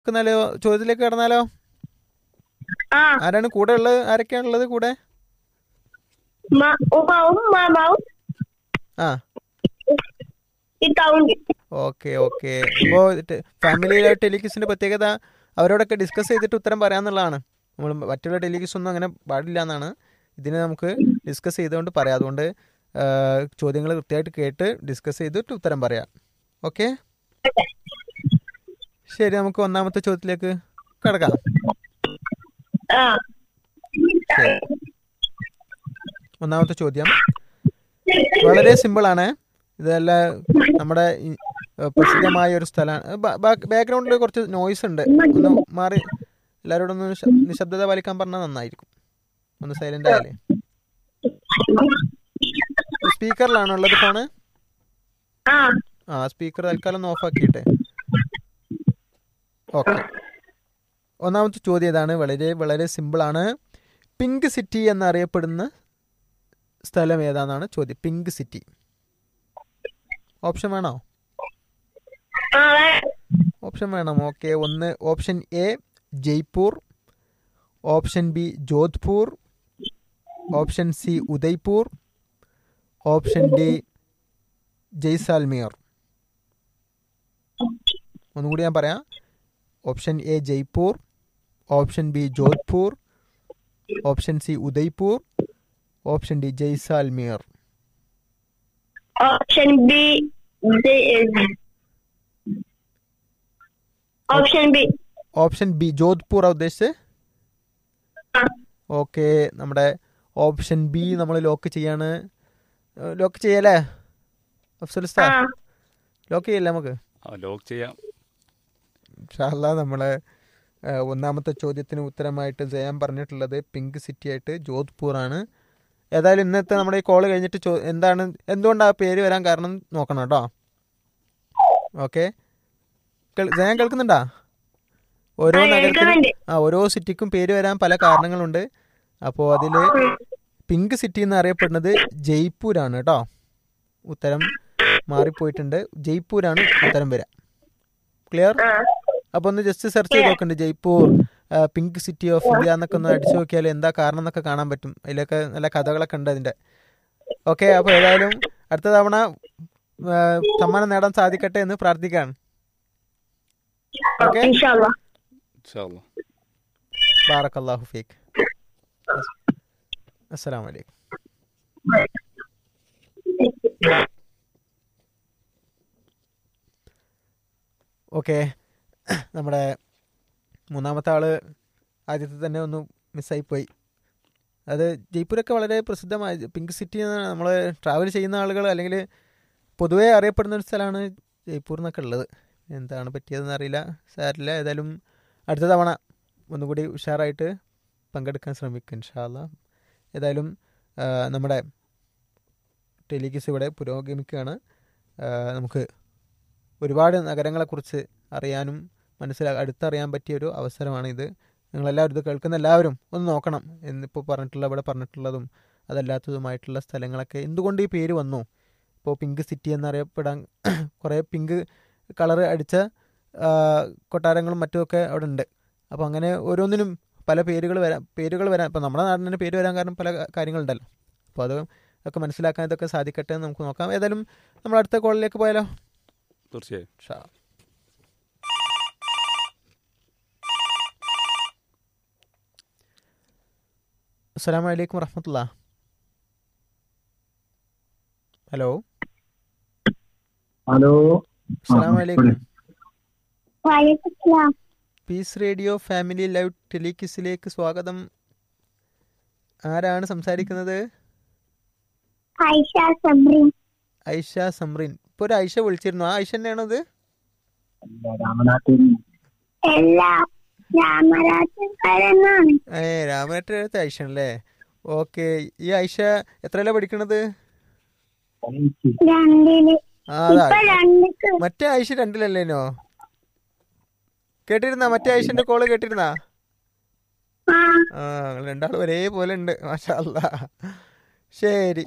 എന്നാലോ ചോദ്യത്തിലേക്ക് കടന്നാലോ ആ ആരാണ് കൂടെ ഉള്ളത് ആരൊക്കെയാണ് ഉള്ളത് കൂടെ മ- ഉമ്മാവും മാമാവും ആ ഇക്കാവുണ്ട് ഓക്കെ ഓക്കെ ഇപ്പോൾ ഫാമിലിയിലെ ടെലിക്യൂസിന്റെ പ്രത്യേകത അവരോടൊക്കെ ഡിസ്കസ് ചെയ്തിട്ട് ഉത്തരം പറയാന്നുള്ളതാണ് നമ്മൾ മറ്റുള്ള ടെലിക്യൂസ് ഒന്നും അങ്ങനെ പാടില്ല എന്നാണ് ഇതിനെ നമുക്ക് ഡിസ്കസ് ചെയ്തുകൊണ്ട് പറയാം അതുകൊണ്ട് ചോദ്യങ്ങൾ കൃത്യമായിട്ട് കേട്ട് ഡിസ്കസ് ചെയ്തിട്ട് ഉത്തരം പറയാം ഓക്കെ ശരി നമുക്ക് ഒന്നാമത്തെ ചോദ്യത്തിലേക്ക് കിടക്കാം ആ ശരി ഒന്നാമത്തെ ചോദ്യം വളരെ സിമ്പിൾ ആണ് ഇതല്ല നമ്മുടെ ഈ, ഏഹ്, പ്രസിദ്ധമായ ഒരു സ്ഥലമാണ് ബാക്ക്ഗ്രൗണ്ടിൽ കുറച്ച് നോയ്സ് ഉണ്ട് ഒന്ന് മാറി എല്ലാവരോടും ഒന്ന് നിശ- നിശബ്ദത പാലിക്കാൻ പറഞ്ഞാൽ നന്നായിരിക്കും ഒന്ന് സൈലന്റ് ആയാലേ സ്പീക്കറിലാണോ ഉള്ളത് ഫോണ് ആ ആ സ്പീക്കർ തൽക്കാലം ഒന്ന് ഓഫ് ആക്കിയിട്ടെ ഓക്കെ ഒന്നാമത്തെ ചോദ്യം ഇതാണ് വളരെ വളരെ സിമ്പിളാണ് പിങ്ക് സിറ്റി എന്നറിയപ്പെടുന്ന സ്ഥലം ഏതാണെന്നാണ് ചോദ്യം പിങ്ക് സിറ്റി ഓപ്ഷൻ വേണോ ആ വേ- ഓപ്ഷൻ വേണം ഓക്കെ ഒന്ന് option A Jaipur option B Jodhpur option C Udaipur option D Jaisalmer ഒന്നുകൂടി ഞാൻ പറയാം option A Jaipur option B Jodhpur option C Udaipur option D Jaisalmer option B option B option B Jodhpur ഉദ്ദേശിച്ചത് ആ. ഓക്കെ നമ്മുടെ ഓപ്ഷൻ ബി നമ്മൾ ലോക്ക് ചെയ്യാണ് ലോക്ക് ചെയ്യല്ലേ അഫ്സൽ ആ ഉസ്താദ് ലോക്ക് ചെയ്യല്ലേ നമുക്ക് ആ ലോക്ക് ചെയ്യാം ഇൻഷാല്ല നമ്മളെ ആ, ഒന്നാമത്തെ ചോദ്യത്തിന് ഉത്തരമായിട്ട് ജയാൻ പറഞ്ഞിട്ടുള്ളത് പിങ്ക് സിറ്റി ആയിട്ട് ജോധ്പൂർ ആണ് ഏതായാലും ഇന്നത്തെ നമ്മുടെ ഈ കോള് കഴിഞ്ഞിട്ട് ചോ എന്താണ് എന്തുകൊണ്ടാണ് ആ പേര് വരാൻ കാരണം നോക്കണം കേട്ടോ ഓക്കെ ജയാൻ കേൾക്കുന്നുണ്ടാ ഓരോ ആ, നഗരത്തിനും കേൾക്കുന്നുണ്ട്. ആ ഓരോ സിറ്റിക്കും പേര് വരാൻ പല കാരണങ്ങളുണ്ട് അപ്പോൾ അതിൽ പിങ്ക് സിറ്റി എന്ന് അറിയപ്പെടുന്നത് ജയ്പൂരാണ് കേട്ടോ ഉത്തരം മാറിപ്പോയിട്ടുണ്ട് ജയ്പൂരാണ് ഉത്തരം വരിക ക്ലിയർ ആ അപ്പോൾ ഒന്ന് ജസ്റ്റ് സെർച്ച് ചെയ്ത് നോക്കണ്ട് ജയ്പൂർ ആ, പിങ്ക് സിറ്റി ഓഫ് ഇന്ത്യ എന്നൊക്കെ ഒന്ന് അടിച്ചു നോക്കിയാൽ എന്താ കാരണം എന്നൊക്കെ കാണാൻ പറ്റും അതിലൊക്കെ നല്ല കഥകളൊക്കെ ഉണ്ട് അതിൻ്റെ ഓക്കെ അപ്പോൾ ഏതായാലും അടുത്ത തവണ ആ, സമ്മാനം നേടാൻ സാധിക്കട്ടെ എന്ന് പ്രാർത്ഥിക്കുകയാണ് ഓക്കെ ഇൻഷാല്ല ഇൻഷാല്ലാ ബാറക്കല്ലാഹു ഫീക്ക് അസ്സലാമു അലൈക്കും ഓക്കെ നമ്മുടെ മൂന്നാമത്തെ ആള് ആദ്യത്തെ തന്നെ ഒന്ന് മിസ്സായി പോയി അത് ജയ്പൂരൊക്കെ വളരെ പ്രസിദ്ധമായ പിങ്ക് സിറ്റി എന്നാണ് നമ്മൾ ട്രാവൽ ചെയ്യുന്ന ആളുകൾ അല്ലെങ്കിൽ പൊതുവേ അറിയപ്പെടുന്ന ഒരു സ്ഥലമാണ് ജയ്പൂർ എന്നൊക്കെ ഉള്ളത് എന്താണ് പറ്റിയതെന്ന് അറിയില്ല സാരില്ല ഏതായാലും അടുത്ത തവണ ഒന്നുകൂടി ഉഷാറായിട്ട് പങ്കെടുക്കാൻ ശ്രമിക്കും ഇൻഷാല്ല ഏതായാലും ആ, നമ്മുടെ ടെലിഗിസ് ഇവിടെ പുരോഗമിക്കുകയാണ് ആ, നമുക്ക് ഒരുപാട് നഗരങ്ങളെക്കുറിച്ച് അറിയാനും മനസ്സിലാ അടുത്തറിയാൻ പറ്റിയ ഒരു അവസരമാണ് ഇത് നിങ്ങളെല്ലാവരും ഇത് കേൾക്കുന്ന എല്ലാവരും ഒന്ന് നോക്കണം എന്നിപ്പോൾ പറഞ്ഞിട്ടുള്ള ഇവിടെ പറഞ്ഞിട്ടുള്ളതും അതല്ലാത്തതുമായിട്ടുള്ള സ്ഥലങ്ങളൊക്കെ എന്തുകൊണ്ട് ഈ പേര് വന്നു ഇപ്പോൾ പിങ്ക് സിറ്റി എന്നറിയപ്പെടാൻ കുറേ പിങ്ക് കളറ് അടിച്ച ആ, കൊട്ടാരങ്ങളും മറ്റുമൊക്കെ അവിടെ ഉണ്ട് അപ്പോൾ അങ്ങനെ ഓരോന്നിനും പല പേരുകൾ വരാൻ പേരുകൾ വരാൻ ഇപ്പോൾ നമ്മുടെ നാടിന് തന്നെ പേര് വരാൻ കാരണം പല കാര്യങ്ങളുണ്ടല്ലോ അപ്പോൾ അത് ഒക്കെ മനസ്സിലാക്കാൻ ഇതൊക്കെ സാധിക്കട്ടെ എന്ന് നമുക്ക് നോക്കാം ഏതായാലും നമ്മൾ അടുത്ത കോളിലേക്ക് പോയാലോ തീർച്ചയായും ഷാ അസ്സലാമു അലൈക്കും വറഹമത്തുള്ള ഹലോ ഹലോ അസ്സലാമു അലൈക്കും വലൈക്കും പീസ് റേഡിയോ ഫാമിലി ലൈവ് ടെലിക്കിസിലേക്ക് സ്വാഗതം ആരാണ് സംസാരിക്കുന്നത് ഐഷ സബ്രീൻ ഐഷ സമറിൻ ഇപ്പോൾ ഒരു ഐഷ വിളിച്ചിരുന്നു ആ ഐഷ തന്നെയാണോ ഇത് രാമനാഥൻ എല്ലാ രാമരാജക്കാരെന്നാണ് ഏ രാമനാട്ടത്തെ ഐഷ അല്ലേ ഓക്കെ ഈ ഐഷ എത്രയല്ല പഠിക്കണത് രണ്ടില് ആ അതാ ഇപ്പൊ രണ്ടിക്ക് മറ്റേ ആയിഷ രണ്ടിലല്ലേനോ കേട്ടിരുന്നാ മറ്റേ ആയിഷന്റെ കോള് കേട്ടിരുന്നാ ആ ആ നിങ്ങൾ രണ്ടാളും ഒരേപോലെ ഉണ്ട് മാഷാ അല്ലാ ശരി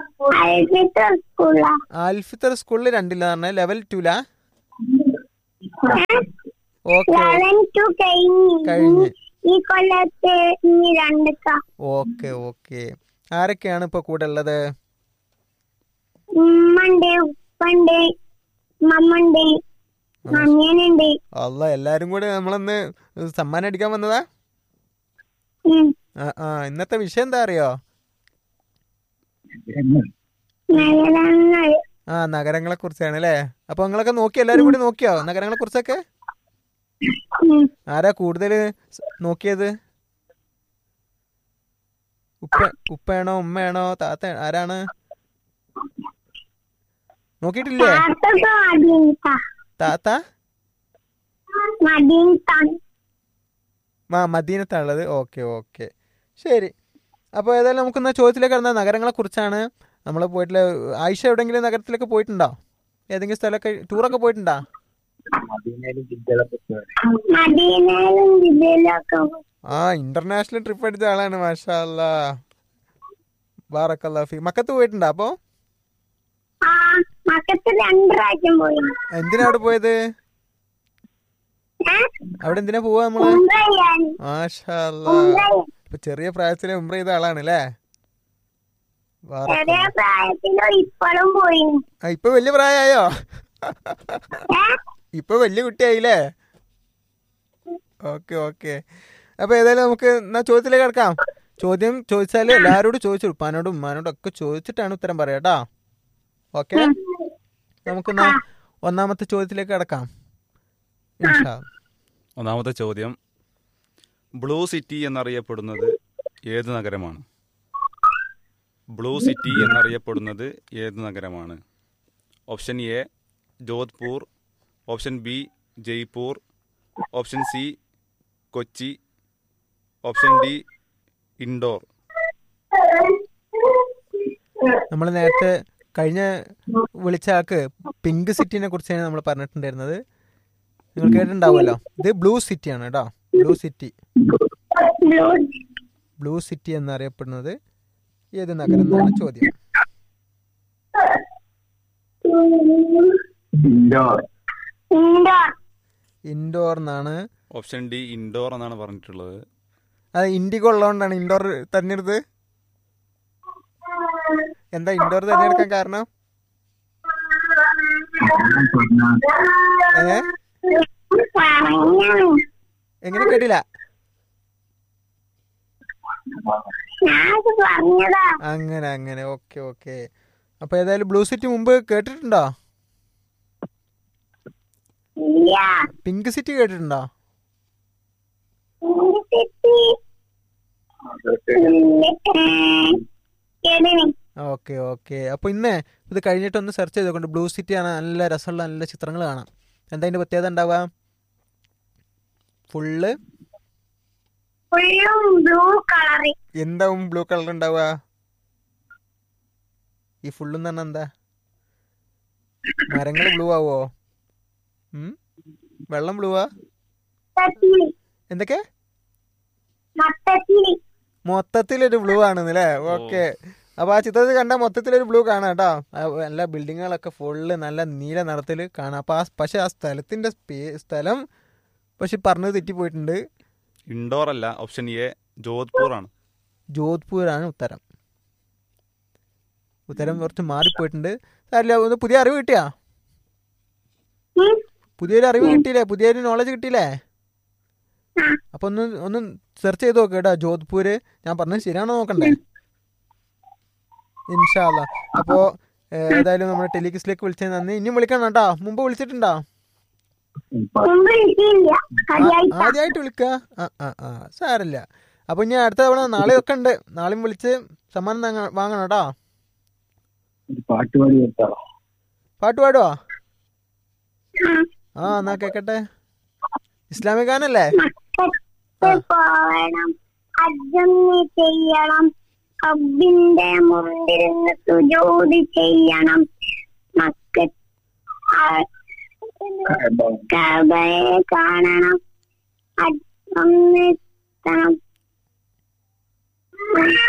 അൽഫിത്ര സ്കൂളാ ആൽഫിത്തർ സ്കൂളിൽ രണ്ടില്ല പറഞ്ഞ ലെവൽ ടൂലാ ഓക്കെ ലെവൻ ടു കഴിഞ്ഞ് കഴിഞ്ഞ്. ഈ കൊല്ലത്ത് ഇനി രണ്ടക്ക ഓക്കെ ഓക്കെ ആരൊക്കെയാണ് ഇപ്പൊ കൂടെ ഉള്ളത് ഉമ്മണ്ട് ഉപ്പണ്ട് മമ്മണ്ട് അനിയനുണ്ട് അല്ല എല്ലാരും കൂടെ നമ്മളൊന്ന് സമ്മാനം അടിക്കാൻ വന്നതാ ഉം. ആ ആ ഇന്നത്തെ വിഷയം എന്താ അറിയോ നഗരങ്ങൾ ആ നഗരങ്ങളെ കുറിച്ചാണ് അല്ലേ അപ്പൊ നിങ്ങളൊക്കെ നോക്കി എല്ലാരും കൂടി നോക്കിയോ നഗരങ്ങളെ കുറിച്ചൊക്കെ ഉം. ആരാ കൂടുതൽ നോക്കിയത് ഉപ്പ ഉപ്പയാണോ ഉമ്മയാണോ താത്ത ആരാണ് നോക്കിയിട്ടില്ലേ താത്തൊക്കെ മദീനത്താ താത്ത മദീനത്താണ് ആ മദീനത്താണുള്ളത് ഓക്കെ ഓക്കെ ശരി അപ്പോൾ ഏതായാലും നമുക്കിന്ന് ചോദ്യത്തിലേക്ക് കടന്ന നഗരങ്ങളെ കുറിച്ചാണ് നമ്മൾ പോയിട്ടുള്ള ആയിഷ എവിടെയെങ്കിലും നഗരത്തിലൊക്കെ പോയിട്ടുണ്ടോ ഏതെങ്കിലും സ്ഥലമൊക്കെ ടൂറൊക്കെ പോയിട്ടുണ്ടോ മദീനയിലും ജിദ്ദയിലൊക്കെ പോയി. മദീനയിലും ജില്ലയിലും ഒക്കെ പോയി. ആ ഇന്റർനാഷണൽ ട്രിപ്പ് അടിച്ച ആളാണ് മാഷാ അല്ലാ ബാറക്കല്ലാഫി മക്കത്ത് പോയിട്ടുണ്ടോ അപ്പോൾ ആ മക്കത്ത് രണ്ട് പ്രാവശ്യം പോയി എന്തിനാ അവിടെ പോയത് ഏ? അവിടെ എന്തിനാ പോവാ നമ്മള് ഉംറ ചെയ്യാൻ. മാഷാ അല്ലാ ഉംറ ചെയ്യാൻ. ഇപ്പൊ ചെറിയ പ്രായത്തിലെ ഉംറ ചെയ്ത ആളാണ് അല്ലേ ചെറിയ പ്രായത്തിലും ഇപ്പോഴും പോയി ഇപ്പൊ വലിയ പ്രായമായോ ഏ? ഇപ്പൊ വലിയ കുട്ടിയായില്ലേ ഓക്കെ ഓക്കെ അപ്പൊ ഏതായാലും നമുക്ക് എന്നാ ചോദ്യത്തിലേക്ക് കിടക്കാം ചോദ്യം ചോദിച്ചാല് എല്ലാരോടും ചോദിച്ചു ഉപ്പാനോടും ഉമ്മാനോടും ഒക്കെ ചോദിച്ചിട്ടാണ് ഉത്തരം പറയാ കേട്ടോ ഓക്കെ നമുക്കെന്നാ ഒന്നാമത്തെ ചോദ്യത്തിലേക്ക് കിടക്കാം ഇൻഷാ അല്ലാ. ഒന്നാമത്തെ ചോദ്യം ബ്ലൂ സിറ്റി എന്നറിയപ്പെടുന്നത് ഏത് നഗരമാണ് ബ്ലൂ സിറ്റി എന്നറിയപ്പെടുന്നത് ഏത് നഗരമാണ് option A Jodhpur option B Jaipur option C Kochi option D Indore നമ്മൾ നേരത്തെ കഴിഞ്ഞ വിളിച്ച ആൾക്ക് പിങ്ക് സിറ്റിനെ കുറിച്ചാണ് നമ്മൾ പറഞ്ഞിട്ടുണ്ടായിരുന്നത് നിങ്ങൾ കേട്ടിട്ടുണ്ടാവുമല്ലോ ഇത് ബ്ലൂ സിറ്റിയാണ് കേട്ടോ blue city blue blue city എന്നറിയപ്പെടുന്നത് ഏത് നഗരം എന്നാണ് ചോദ്യം ഇൻഡോർ ഇൻഡോർ ഇൻഡോർ എന്നാണ് ഓപ്ഷൻ ഡി ഇൻഡോർ എന്നാണ് പറഞ്ഞിട്ടുള്ളത് അത് ഇൻഡിഗോ ഉള്ളതുകൊണ്ടാണ് ഇൻഡോർ തിരഞ്ഞെടുത്ത് എന്താ ഇൻഡോർ തിരഞ്ഞെടുക്കാൻ കാരണം ഏ പറഞ്ഞു എങ്ങനെ കേട്ടില്ല ഞാനത് പറഞ്ഞതാ അങ്ങനെ അങ്ങനെ ഓക്കെ ഓക്കെ അപ്പൊ ഏതായാലും ബ്ലൂ സിറ്റി മുമ്പ് കേട്ടിട്ടുണ്ടോ ഇല്ല പിങ്ക് സിറ്റി കേട്ടിട്ടുണ്ടോ ഇന്റെ തെറ്റി കേടിനി ഓക്കെ ഓക്കെ അപ്പൊ ഇന്ന് ഇത് കഴിഞ്ഞിട്ട് ഒന്ന് സെർച്ച് ചെയ്തോണ്ട് ബ്ലൂ സിറ്റി ആണ് നല്ല രസമുള്ള നല്ല ചിത്രങ്ങൾ കാണാം എന്താ അതിന്റെ പ്രത്യേകത ഉണ്ടാവുക ഫുള്ള് ഫുള്ളും ബ്ലൂ കളറ് എന്താവും ബ്ലൂ കളർ ഉണ്ടാവുക ഈ ഫുള്ളും തന്നെ എന്താ മരങ്ങൾ ബ്ലൂ ആവോ ഉം? വെള്ളം ബ്ലൂവാ മൊത്തത്തില് എന്തൊക്കെ മൊത്തത്തില് മൊത്തത്തിലൊരു ബ്ലൂ ആണെന്നല്ലേ ഓക്കെ അപ്പൊ ആ ചിത്രത്തിൽ കണ്ട മൊത്തത്തിലൊരു ബ്ലൂ കാണാം കേട്ടോ ആ എല്ലാ ബിൽഡിങ്ങുകളൊക്കെ ഫുള്ള് നല്ല നീല നിറത്തിൽ കാണാം അപ്പൊ ആ പക്ഷെ ആ സ്ഥലത്തിന്റെ സ്പേ- സ്ഥലം പക്ഷെ പറഞ്ഞത് തെറ്റിപ്പോയിട്ടുണ്ട് ഇൻഡോർ അല്ല ഓപ്ഷൻ എ ജോധ്പൂർ ആണ് ജോധ്പൂരാണ് ഉത്തരം ഉത്തരം കുറച്ച് മാറിപ്പോയിട്ടുണ്ട് സാരില്ല ഒന്ന് പുതിയ അറിവ് കിട്ടിയാ ഉം. പുതിയൊരു അറിവ് കിട്ടിയില്ലേ പുതിയൊരു നോളജ് കിട്ടിയില്ലേ ആ. അപ്പൊ ഒന്ന് ഒന്ന് സെർച്ച് ചെയ്ത് നോക്ക് കേട്ടോ ജോധ്പൂര് ഞാൻ പറഞ്ഞത് ശരിയാണോ നോക്കണ്ടേ ഇൻഷാല്ല അപ്പോ ഏഹ്, ഏതായാലും നമ്മുടെ ടെലികിസിലേക്ക് വിളിച്ചത് നന്ദി ഇനിയും വിളിക്കണം കേട്ടോ മുമ്പ് വിളിച്ചിട്ടുണ്ടോ മുമ്പ് കിട്ടിയില്ല ആദ്യായിട്ടാ ആദ്യമായിട്ട് വിളിക്കുക ആ ആ ആ സാരല്ല അപ്പൊ ഇനി അടുത്ത തവണ നാളെയൊക്കെ ഉണ്ട് നാളെയും വിളിച്ച് സമ്മാനം വാങ്ങ- വാങ്ങണം കേട്ടോ ഒരു പാട്ട് പാടി കൊടുത്താ പാട്ട് പാടുവോ ആ. ആ എന്നാ കേക്കട്ടെ ഇസ്ലാമിക് ഗാനല്ലേ മക്കത്ത് പോകണം ഹജ്ജൊന്ന് ചെയ്യണം റബ്ബിന്റെ മുമ്പിരുന്ന് സുജൂദ് ചെയ്യണം മക്ക കബയെ കാണണം ഹജ്ജൊന്ന് എത്തണം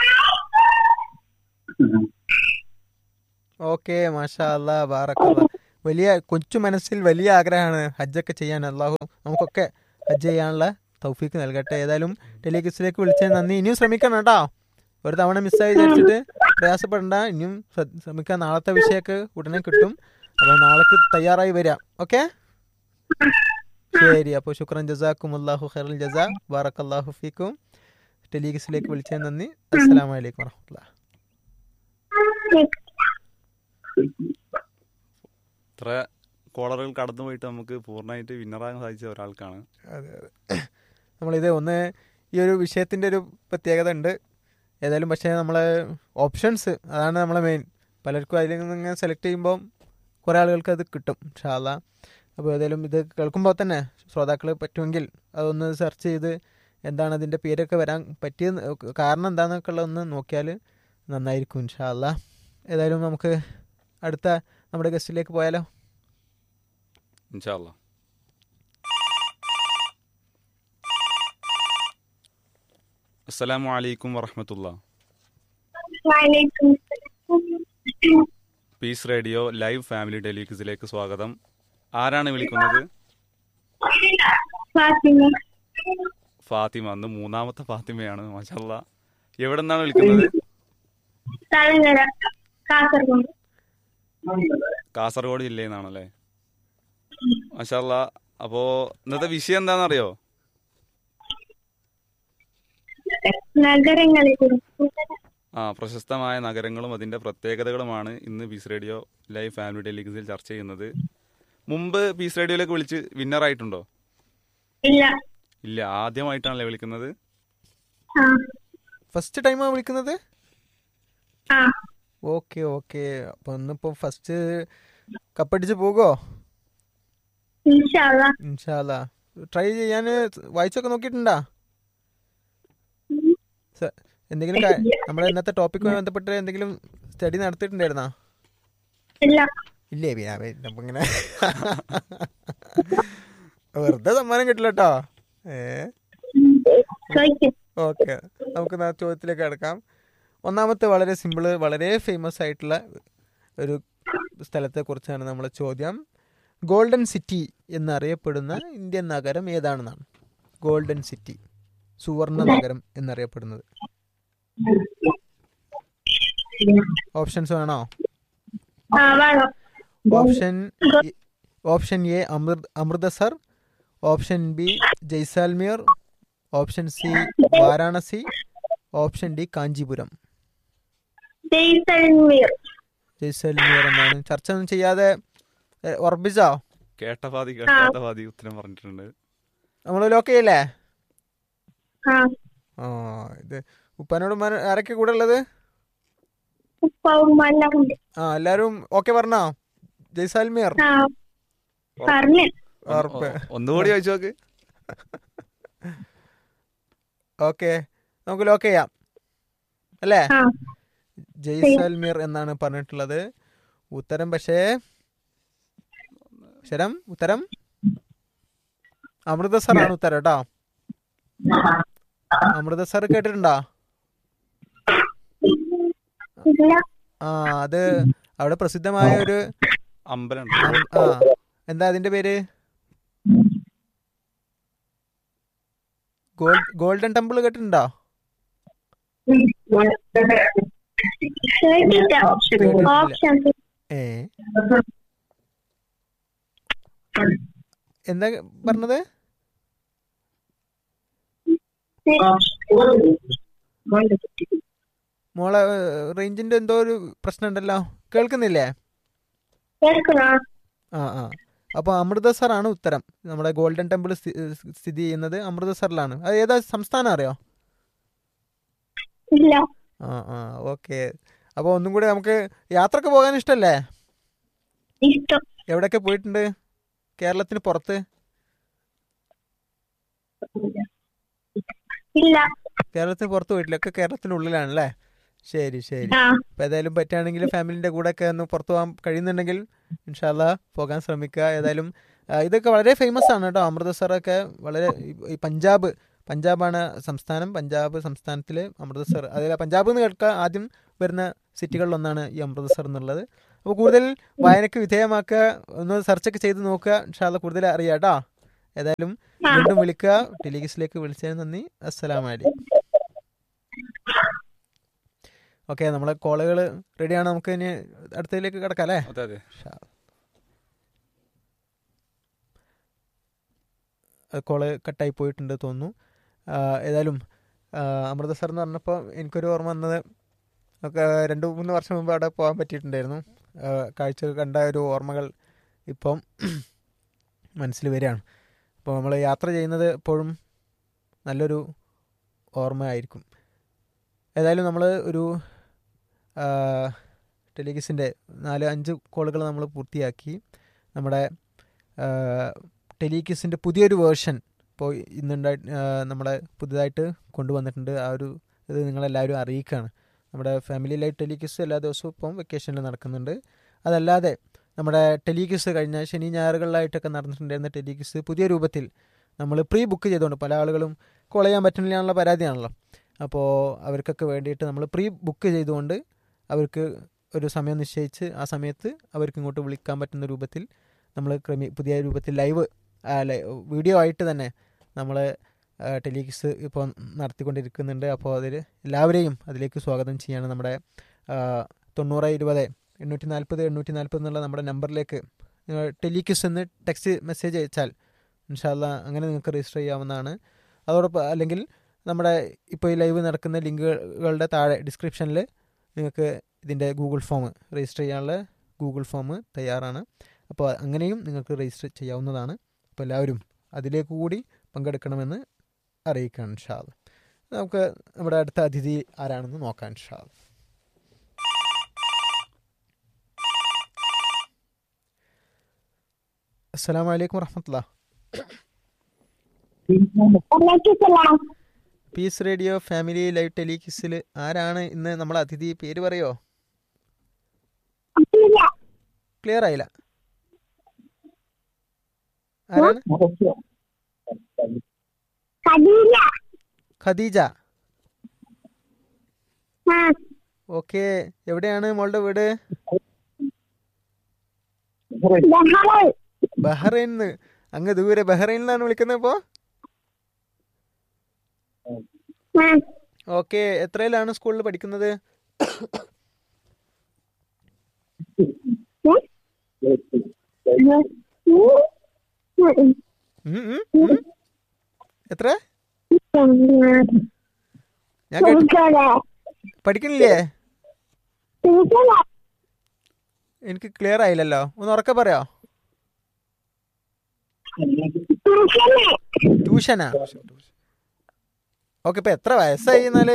ഓക്കെ മാഷാ അല്ലാ ബാറക്കല്ല വലിയ കൊച്ചു മനസ്സിൽ വലിയ ആഗ്രഹമാണ് ഹജ്ജൊക്കെ ചെയ്യാൻ അള്ളാഹു നമുക്കൊക്കെ ഹജ്ജ് ചെയ്യാനുള്ള തൗഫീക്ക് നൽകട്ടെ ഏതായാലും ടെലികിസിലേക്ക് വിളിച്ചത് നന്ദി ഇനിയും ശ്രമിക്കണം കേട്ടോ ഒരു തവണ മിസ്സായി വിചാരിച്ചിട്ട് പ്രയാസപ്പെടണ്ട ഇനിയും ശ്ര- ശ്രമിക്കാം നാളത്തെ വിഷയമൊക്കെ ഉടനെ കിട്ടും അപ്പോൾ നാളേക്ക് തയ്യാറായി വരാം ഓക്കെ ശരി അപ്പോൾ ശുക്രൻ ജസാക്കും അള്ളാഹു ഖൈറുൽ ജസാ ബാറക്കല്ലാഹു ഫീക്കും ടെലികിസിലേക്ക് വിളിച്ചത് നന്ദി അസ്സലാമു അലൈക്കും വറഹ്മത്തുള്ളാഹി ഇത്ര കോളറുകൾ കടന്നു പോയിട്ട് നമുക്ക് പൂർണ്ണമായിട്ട് വിന്നറാകാൻ സാധിച്ച ഒരാൾക്കാണ് അതെ അതെ നമ്മളിത് ഒന്ന് ഈ ഒരു വിഷയത്തിൻ്റെ ഒരു പ്രത്യേകത ഉണ്ട് ഏതായാലും പക്ഷേ നമ്മൾ ഓപ്ഷൻസ് അതാണ് നമ്മളെ മെയിൻ പലർക്കും അതിൽ നിന്ന് സെലക്ട് ചെയ്യുമ്പോൾ കുറേ ആളുകൾക്ക് അത് കിട്ടും ഷാല അപ്പോൾ ഏതായാലും ഇത് കേൾക്കുമ്പോൾ തന്നെ ശ്രോതാക്കൾ പറ്റുമെങ്കിൽ അതൊന്ന് സെർച്ച് ചെയ്ത് എന്താണ് അതിൻ്റെ പേരൊക്കെ വരാൻ പറ്റിയ കാരണം എന്താണെന്നൊക്കെ ഉള്ളത് ഒന്ന് നോക്കിയാൽ നന്നായിരിക്കും ഷാല്ല ഏതായാലും നമുക്ക് അടുത്ത നമ്മുടെ ഗസ്റ്റിലേക്ക് പോയാലോ ഇൻഷാല്ല അസ്സലാമു അലൈക്കും വറഹമത്തുള്ള വലൈക്കും സലാം. പീസ് റേഡിയോ ലൈവ് ഫാമിലി ടെലിക്സിലേക്ക് സ്വാഗതം ആരാണ് വിളിക്കുന്നത് ഫാത്തിമ ഫാത്തിമ അന്ന് മൂന്നാമത്തെ ഫാത്തിമയാണ് മാഷല്ല എവിടെ നിന്നാണ് വിളിക്കുന്നത് തലങ്കര കാസർഗോഡ് കാസർഗോഡ് ജില്ലയിൽ നിന്നാണല്ലേ മാഷല്ല അപ്പോ ഇന്നത്തെ വിഷയം എന്താണെന്നറിയോ നഗരങ്ങളെ കുറിച്ച് ആ പ്രശസ്തമായ നഗരങ്ങളും അതിന്റെ പ്രത്യേകതകളുമാണ് ഇന്ന് പീസ് റേഡിയോ ലൈവ് ഫാമിലി ടെലിക്സിൽ ചർച്ച ചെയ്യുന്നത് മുമ്പ് പീസ് റേഡിയോയിലേക്ക് വിളിച്ച് വിന്നർ ആയിട്ടുണ്ടോ ഇല്ല ഇല്ല ആദ്യമായിട്ടാണല്ലേ വിളിക്കുന്നത് ആ ഫസ്റ്റ് ടൈമാണ് വിളിക്കുന്നത് ആ ഓക്കെ ഓക്കെ അപ്പോൾ ഇന്നിപ്പോൾ ഫസ്റ്റ് കപ്പടിച്ച് പോകുമോ ഇൻഷാല്ല ഇൻഷാല്ല ട്രൈ ചെയ്യാൻ വായിച്ചൊക്കെ നോക്കിയിട്ടുണ്ടാ സ- എന്തെങ്കിലും കാ- നമ്മുടെ ഇന്നത്തെ ടോപ്പിക്കുമായി ബന്ധപ്പെട്ട് എന്തെങ്കിലും സ്റ്റഡി നടത്തിയിട്ടുണ്ടായിരുന്നാ ഇല്ല ഇല്ലേ പിന്നെ അവ- നമ്മ ഇങ്ങനെ വെറുതെ സമ്മാനം കിട്ടില്ല കേട്ടോ ഏ ചോദിക്കും ഓക്കെ നമുക്ക് ആ ചോദ്യത്തിലേക്ക് കിടക്കാം ഒന്നാമത്തെ വളരെ സിമ്പിള് വളരെ ഫേമസ് ആയിട്ടുള്ള ഒരു സ്ഥലത്തെ കുറിച്ചാണ് നമ്മളെ ചോദ്യം ഗോൾഡൻ സിറ്റി എന്നറിയപ്പെടുന്ന ഇന്ത്യൻ നഗരം ഏതാണെന്നാണ് ഗോൾഡൻ സിറ്റി സുവർണ നഗരം എന്നറിയപ്പെടുന്നത് ഓപ്ഷൻസ് വേണോ ആ വേണം option option A Amrit Amritsar option B Jaisalmer option C Varanasi option D Kanchipuram Jaisalmer Jaisalmer എന്നാണ് ചർച്ച ഒന്നും ചെയ്യാതെ എ, ഉറപ്പിച്ചോ കേട്ട പാതി കേട്ടാത്ത പാതി ഉത്തരം പറഞ്ഞിട്ടുണ്ട് നമ്മൾ ലോക്ക് ചെയ്യല്ലേ ആ ആ ഇത് ഉപ്പാനോട് ഉമ്മാനോ- ആരൊക്കെ കൂടെ ഉള്ളത് ഉപ്പവും എല്ലാം ഉണ്ട് ആ എല്ലാരും ഓക്കെ പറഞ്ഞോ ജയ്സാൽമീർ ആ പറഞ്ഞു ഉറപ്പ് ഒ- ഒന്നുകൂടി ചോദിച്ചു നോക്ക് ഓക്കെ നമുക്ക് ലോക്ക് ചെയ്യാം അല്ലേ ആ ജയ്സാൽമീർ എന്നാണ് പറഞ്ഞിട്ടുള്ളത് ഉത്തരം പക്ഷേ ശരം ഉത്തരം അമൃതസർ ആണ് ഉത്തരം കേട്ടോ അമൃതസർ കേട്ടിട്ടുണ്ടോ ഇല്ല ആ അത് അവിടെ പ്രസിദ്ധമായ ഒരു അമ്പലം അം- ആ എന്താ അതിന്റെ പേര് ഗോൾഡ് ഗോൾഡൻ ടെമ്പിൾ കേട്ടിട്ടുണ്ടോ കേട്ടില്ല ഓപ്ഷൻ ഏ എന്താ പറഞ്ഞത് മോളെ റേഞ്ചിന്റെ എന്തോ ഒരു പ്രശ്നം ഉണ്ടല്ലോ കേൾക്കുന്നില്ലേ കേൾക്കണോ ആ ആ അപ്പോൾ അമൃതസർ ആണ് ഉത്തരം നമ്മുടെ ഗോൾഡൻ ടെമ്പിൾ സ്ഥി- സ്ഥിതി ചെയ്യുന്നത് അമൃതസറിലാണ് അത് ഏതാ സംസ്ഥാനം അറിയോ ഇല്ല ആ ആ ഓക്കെ അപ്പോൾ ഒന്നും കൂടി നമുക്ക് യാത്രക്ക് പോകാൻ ഇഷ്ടമല്ലേ ഇഷ്ടം എവിടെയൊക്കെ പോയിട്ടുണ്ട് കേരളത്തിന് പുറത്ത് ഇല്ല കേരളത്തിന് പുറത്ത് പോയിട്ടില്ല ഒക്കെ കേരളത്തിനുള്ളിലാണല്ലേ ശരി ശരി ആ അപ്പോൾ ഏതായാലും പറ്റുകയാണെങ്കിൽ ഫാമിലിൻ്റെ കൂടെ ഒക്കെ ഒന്ന് പുറത്ത് പോകാൻ കഴിയുന്നുണ്ടെങ്കിൽ ഇൻഷാല്ല പോകാൻ ശ്രമിക്കുക ഏതായാലും ആ, ഇതൊക്കെ വളരെ ഫേമസ് ആണ് കേട്ടോ അമൃതസറൊക്കെ വളരെ ഈ- ഈ പഞ്ചാബ് പഞ്ചാബാണ് സംസ്ഥാനം പഞ്ചാബ് സംസ്ഥാനത്തിൽ അമൃതസർ അതിൽ പഞ്ചാബ് എന്ന് കേൾക്കുക ആദ്യം വരുന്ന സിറ്റികളിലൊന്നാണ് ഈ അമൃതസർ എന്നുള്ളത് അപ്പോൾ കൂടുതൽ വായനക്ക് വിധേയമാക്കുക ഒന്ന് സെർച്ചൊക്കെ ചെയ്ത് നോക്കുക ഇൻഷാല്ല കൂടുതൽ അറിയാം കേട്ടോ ഏതായാലും വീണ്ടും വിളിക്കുക ടെലിഗിസിലേക്ക് വിളിച്ചതിന് നന്ദി അസ്സലാമലൈക്കും ഓക്കെ നമ്മളെ കോളുകൾ റെഡിയാണ് നമുക്ക് ഇനി അടുത്തതിലേക്ക് കിടക്കാം അല്ലേ അതെ അതെ കോള് കട്ടായി പോയിട്ടുണ്ട് തോന്നുന്നു ആ, ഏതായാലും ആ, അമൃത സർ എന്ന് പറഞ്ഞപ്പോൾ എനിക്കൊരു ഓർമ്മ വന്നത് ഒക്കെ രണ്ട് മൂന്ന് വർഷം മുമ്പ് അവിടെ പോകാൻ പറ്റിയിട്ടുണ്ടായിരുന്നു ആ, കാഴ്ച കണ്ട ഒരു ഓർമ്മകൾ ഇപ്പം മനസ്സിൽ വരികയാണ് അപ്പോൾ നമ്മൾ യാത്ര ചെയ്യുന്നത് എപ്പോഴും നല്ലൊരു ഓർമ്മയായിരിക്കും ഏതായാലും നമ്മൾ ഒരു ടെലിഗിസിൻ്റെ നാല് അഞ്ച് കോളുകൾ നമ്മൾ പൂർത്തിയാക്കി നമ്മുടെ ടെലികിസിൻ്റെ പുതിയൊരു വേർഷൻ ഇപ്പോൾ ഇന്നുണ്ടായി ആ, നമ്മുടെ പുതുതായിട്ട് കൊണ്ടുവന്നിട്ടുണ്ട് ആ ഒരു ഇത് നിങ്ങളെല്ലാവരും അറിയിക്കുകയാണ് നമ്മുടെ ഫാമിലി ലൈഫ് ടെലികിസ് എല്ലാ ദിവസവും ഇപ്പം വെക്കേഷനിൽ നടക്കുന്നുണ്ട് അതല്ലാതെ നമ്മുടെ ടെലികിസ് കഴിഞ്ഞ ശനി ഞായറുകളിലായിട്ടൊക്കെ നടന്നിട്ടുണ്ടായിരുന്ന ടെലികിസ് പുതിയ രൂപത്തിൽ നമ്മൾ പ്രീ ബുക്ക് ചെയ്തുകൊണ്ട് പല ആളുകളും കോൾ ചെയ്യാൻ പറ്റുന്നില്ല എന്നുള്ള പരാതിയാണല്ലോ അപ്പോൾ അവർക്കൊക്കെ വേണ്ടിയിട്ട് നമ്മൾ പ്രീ ബുക്ക് ചെയ്തുകൊണ്ട് അവർക്ക് ഒരു സമയം നിശ്ചയിച്ച് ആ സമയത്ത് അവർക്ക് ഇങ്ങോട്ട് വിളിക്കാൻ പറ്റുന്ന രൂപത്തിൽ നമ്മൾ ക്രമീ പുതിയ രൂപത്തിൽ ലൈവ് വീഡിയോ ആയിട്ട് തന്നെ നമ്മൾ ടെലികിസ് ഇപ്പോൾ നടത്തിക്കൊണ്ടിരിക്കുന്നുണ്ട് അപ്പോൾ അതിൽ എല്ലാവരെയും അതിലേക്ക് സ്വാഗതം ചെയ്യാണ് നമ്മുടെ ആ, തൊണ്ണൂറ് ഇരുപത് എണ്ണൂറ്റി നാൽപ്പത് എണ്ണൂറ്റി നാൽപ്പത് എന്നുള്ള നമ്മുടെ നമ്പറിലേക്ക് നിങ്ങൾ ടെലികിസ് എന്ന് ടെക്സ്റ്റ് മെസ്സേജ് അയച്ചാൽ ഇൻഷാല്ല അങ്ങനെ നിങ്ങൾക്ക് രജിസ്റ്റർ ചെയ്യാവുന്നതാണ് അതോടൊപ്പം അല്ലെങ്കിൽ നമ്മുടെ ഇപ്പോൾ ഈ ലൈവ് നടക്കുന്ന ലിങ്കുകളുടെ താഴെ ഡിസ്ക്രിപ്ഷനിൽ നിങ്ങൾക്ക് ഇതിൻ്റെ ഗൂഗിൾ ഫോം രജിസ്റ്റർ ചെയ്യാനുള്ള ഗൂഗിൾ ഫോം തയ്യാറാണ് അപ്പോൾ അങ്ങനെയും നിങ്ങൾക്ക് രജിസ്റ്റർ ചെയ്യാവുന്നതാണ് അപ്പോൾ എല്ലാവരും അതിലേക്ക് കൂടി പങ്കെടുക്കണമെന്ന് അറിയിക്കണം ഷാൽ നമുക്ക് നമ്മുടെ അടുത്ത അതിഥി ആരാണെന്ന് നോക്കാൻ ഷാൽ അസ്സാം വലൈക്കും വറഹമത്തുള്ള വലൈക്കുമുസ്സലാം. പീസ് റേഡിയോ ഫാമിലി ലൈവ് ടെലികിസിൽ ആരാണ് ഇന്ന് നമ്മളെ അതിഥി പേര് പറയോ ഇല്ല. ക്ലിയർ ആയില്ല ആരാണ് ഖദീജ. ഖദീജ ആ, ഓക്കെ എവിടെയാണ് മോളുടെ വീട് ബഹ്റൈൻ. ബഹ്റൈനിന്ന് അങ്ങ് ദൂരെ ബഹ്റൈനിൽ നിന്നാണ് വിളിക്കുന്നത് ഇപ്പോൾ ആ, ഓക്കെ എത്രയിലാണ് സ്കൂളിൽ പഠിക്കുന്നത് ഉം. ഉം, ഉം, ഉം. എത്ര ഞാൻ കേട്ടു ടീച്ചറെ, പഠിക്കണില്ലേ ടീച്ചറെ, എനിക്ക് ക്ലിയർ ആയില്ലല്ലോ ഒന്ന് ഉറക്കെ പറയോ ടീച്ചറെ. ട്യൂഷനാ ഓക്കെ ഇപ്പൊ എത്ര വയസ്സായി എന്നാല്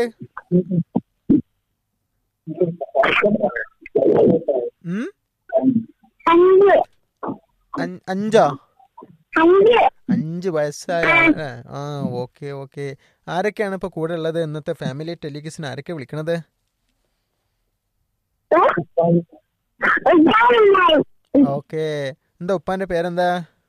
ഉം? അഞ്ച് അഞ്ച്- അഞ്ചോ അഞ്ച് അഞ്ച് വയസ്സായ ആ, ആ ഓക്കെ ഓക്കെ ആരൊക്കെയാണ് ഇപ്പൊ കൂടെ ഉള്ളത് ഇന്നത്തെ ഫാമിലി ടെലിഗിസിന് ആരൊക്കെ വിളിക്കണത് ഉദ്യാനമായി ഓക്കെ എന്താ ഉപ്പാന്റെ പേരെന്താ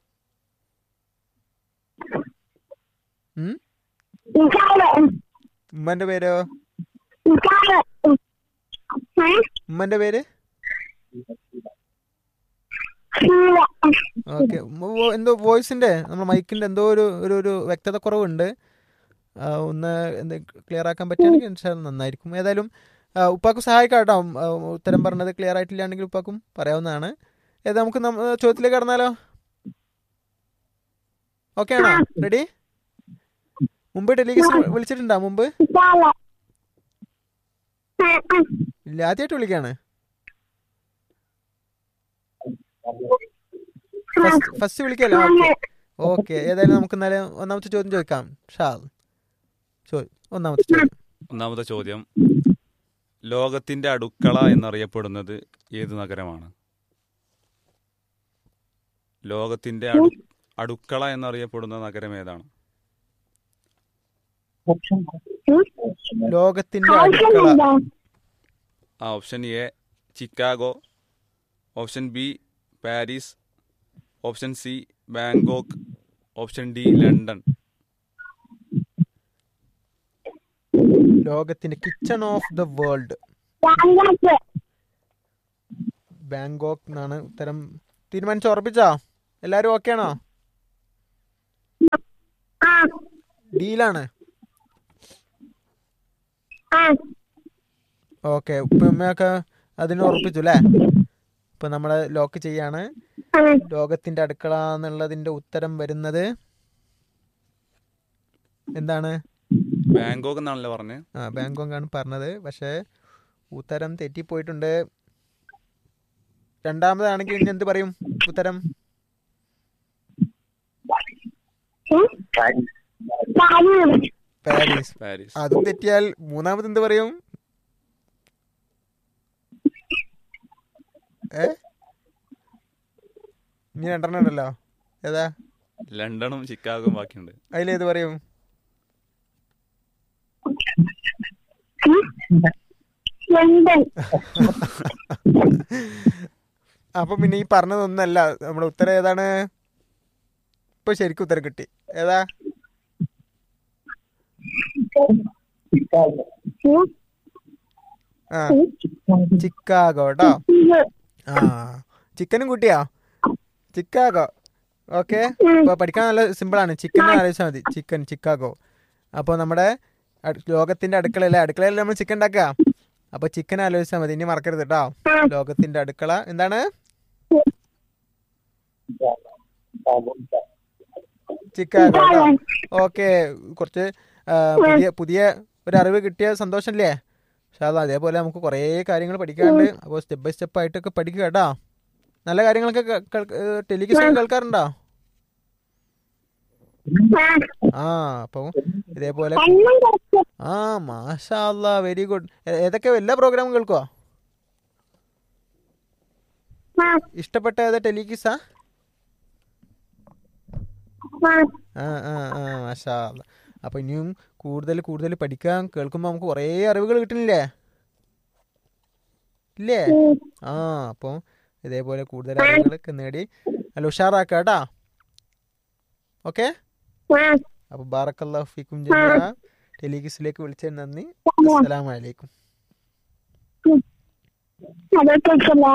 ഉം? ഇതാറ് ഉമ്മന്റെ പേരോ ഇതാറ് ആ, ഉമ്മന്റെ പേര് ശീല. ഓക്കെ എന്തോ വോയിസിന്റെ നമ്മുടെ മൈക്കിന്റെ എന്തോ ഒരു ഒരു ഒരു വ്യക്തത കുറവുണ്ട് ആ, ഒന്ന് എന്ത് ക്ലിയർ ആക്കാൻ പറ്റുകയാണെങ്കിൽ ഇൻഷാല്ലാ നന്നായിരിക്കും ഏതായാലും ആ, ഉപ്പാക്കും സഹായിക്കാം കേട്ടോ ഉം, ആ, ഉത്തരം പറഞ്ഞത് ക്ലിയർ ആയിട്ടില്ലാണെങ്കിൽ ഉപ്പാക്കും പറയാവുന്നതാണ് ഏതാ നമുക്ക് നമ്മ- ചോദ്യത്തിലേക്ക് കടന്നാലോ ഓക്കെ ആണോ റെഡി മുമ്പ് ടെലിഗേഷൻ വിളിച്ചിട്ടുണ്ടോ മുമ്പ് ഇതാറ്. ആ, ആ. ഇല്ല ആദ്യമായിട്ട് വിളിക്കാണ് ഫസ്റ്റ് ഫസ്റ്റ് വിളിക്കല്ലോ ഓക്കെ ഓക്കെ ഏതായാലും നമുക്ക് എന്നാലും ഒന്നാമത്തെ ചോദ്യം ചോദിക്കാം ഷാൽ ചോ ഒന്നാമത്തെ ചോദ്യം ഒന്നാമത്തെ ചോദ്യം ലോകത്തിന്റെ അടുക്കള എന്നറിയപ്പെടുന്നത് ഏത് നഗരമാണ് ലോകത്തിന്റെ അടു അടുക്കള എന്നറിയപ്പെടുന്ന നഗരം ഏതാണ് ലോകത്തിന്റെ അടുക്കള ആവശ്യമില്ല. ആ option A Chicago option B Paris option C Bangkok option D London ലോകത്തിന്റെ kitchen of the world Bangkok. Bangkok എന്നാണ് ഉത്തരം തീരുമാനിച്ച് ഉറപ്പിച്ചോ എല്ലാവരും ഓക്കെ ആണോ ആ ഡീലാണ് ആ ഓക്കെ ഉപ്പ ഉമ്മയൊക്കെ അതിന് ഉറപ്പിച്ചു അല്ലേ ഇപ്പൊ നമ്മള് ലോക്ക് ചെയ്യാണ് ആ ലോകത്തിന്റെ അടുക്കള എന്നുള്ളതിന്റെ ഉത്തരം വരുന്നത് എന്താണ് ബാങ്കോക്ക് എന്നാണല്ലോ പറഞ്ഞത് ആ ബാങ്കോക്ക് ആണ് പറഞ്ഞത് പക്ഷേ ഉത്തരം തെറ്റിപ്പോയിട്ടുണ്ട് രണ്ടാമതാണെങ്കിൽ ഇനി എന്ത് പറയും ഉത്തരം ഉം. പാരീസ് പാരീസ് പാരീസ് അതും തെറ്റിയാൽ മൂന്നാമത് എന്ത് പറയും ഏ ഇനി രണ്ടെണ്ണം ഉണ്ടല്ലോ ഏതാ ലണ്ടനും ചിക്കാഗോയും ബാക്കിയുണ്ട് അതിലേത് പറയും ലണ്ടൻ അപ്പൊ പിന്നെ ഈ പറഞ്ഞതൊന്നല്ല നമ്മുടെ ഉത്തരം ഏതാണ് ഇപ്പൊ ശരിക്കും ഉത്തരം കിട്ടി ഏതാ ഉം. ആ ചിക്കാഗോ കേട്ടോ ആ ചിക്കനും കൂട്ടിയാ ചിക്കാഗോ ഓക്കെ ഇപ്പൊ പഠിക്കാൻ നല്ല സിമ്പിൾ ആണ് ചിക്കൻ ആലോചിച്ചാൽ മതി ചിക്കൻ ചിക്കാഗോ അപ്പോൾ നമ്മുടെ അട്- ലോകത്തിന്റെ അടുക്കളയിലെ അടുക്കളയിൽ നമ്മൾ ചിക്കൻ ഉണ്ടാക്കുക അപ്പൊ ചിക്കൻ ആലോചിച്ചാൽ മതി ഇനി മറക്കരുത് കേട്ടോ ലോകത്തിന്റെ അടുക്കള എന്താണ് ചിക്കാഗോ കേട്ടോ ഓക്കെ കുറച്ച് ആ, പുതിയ പുതിയ ഒരു അറിവ് കിട്ടിയ സന്തോഷമല്ലേ പക്ഷേ അത് അതേപോലെ നമുക്ക് കുറേ കാര്യങ്ങൾ പഠിക്കാനുണ്ട് അപ്പോൾ സ്റ്റെപ്പ് ബൈ സ്റ്റെപ്പ് ആയിട്ടൊക്കെ പഠിക്കുക കേട്ടോ നല്ല കാര്യങ്ങളൊക്കെ ടെലിവിഷൻ കേൾക്കാറുണ്ടോ ആ അപ്പോൾ ഇതേപോലെ എണ്ണം കുറച്ച് ആ മാഷാ അല്ലാ വെരി ഗുഡ് ഏതൊക്കെ എല്ലാ പ്രോഗ്രാമും കേൾക്കുവോ ആ ഇഷ്ടപ്പെട്ട ഏതാ ടെലികിസാ ആ ആ ആ ആ മാഷാ അല്ലാ അപ്പോൾ ഇനിയും കൂടുതൽ കൂടുതൽ പഠിക്കാൻ കേൾക്കുമ്പോൾ നമുക്ക് കുറേ അറിവുകൾ കിട്ടുന്നില്ലേ ഇല്ലേ ഉം. ആ അപ്പോൾ ഇതേപോലെ കൂടുതൽ അറിവുകളൊക്കെ നേടി നല്ല ഉഷാറാക്കാം കേട്ടാ ഓക്കെ ആ അപ്പോൾ ബാറക്കല്ലാഹു ഫീക്കും ജമീഅ ടെലികിസിലേക്ക് വിളിച്ചതിന് നന്ദി അസ്സലാമു അലൈക്കും അതൊക്കെയല്ലേ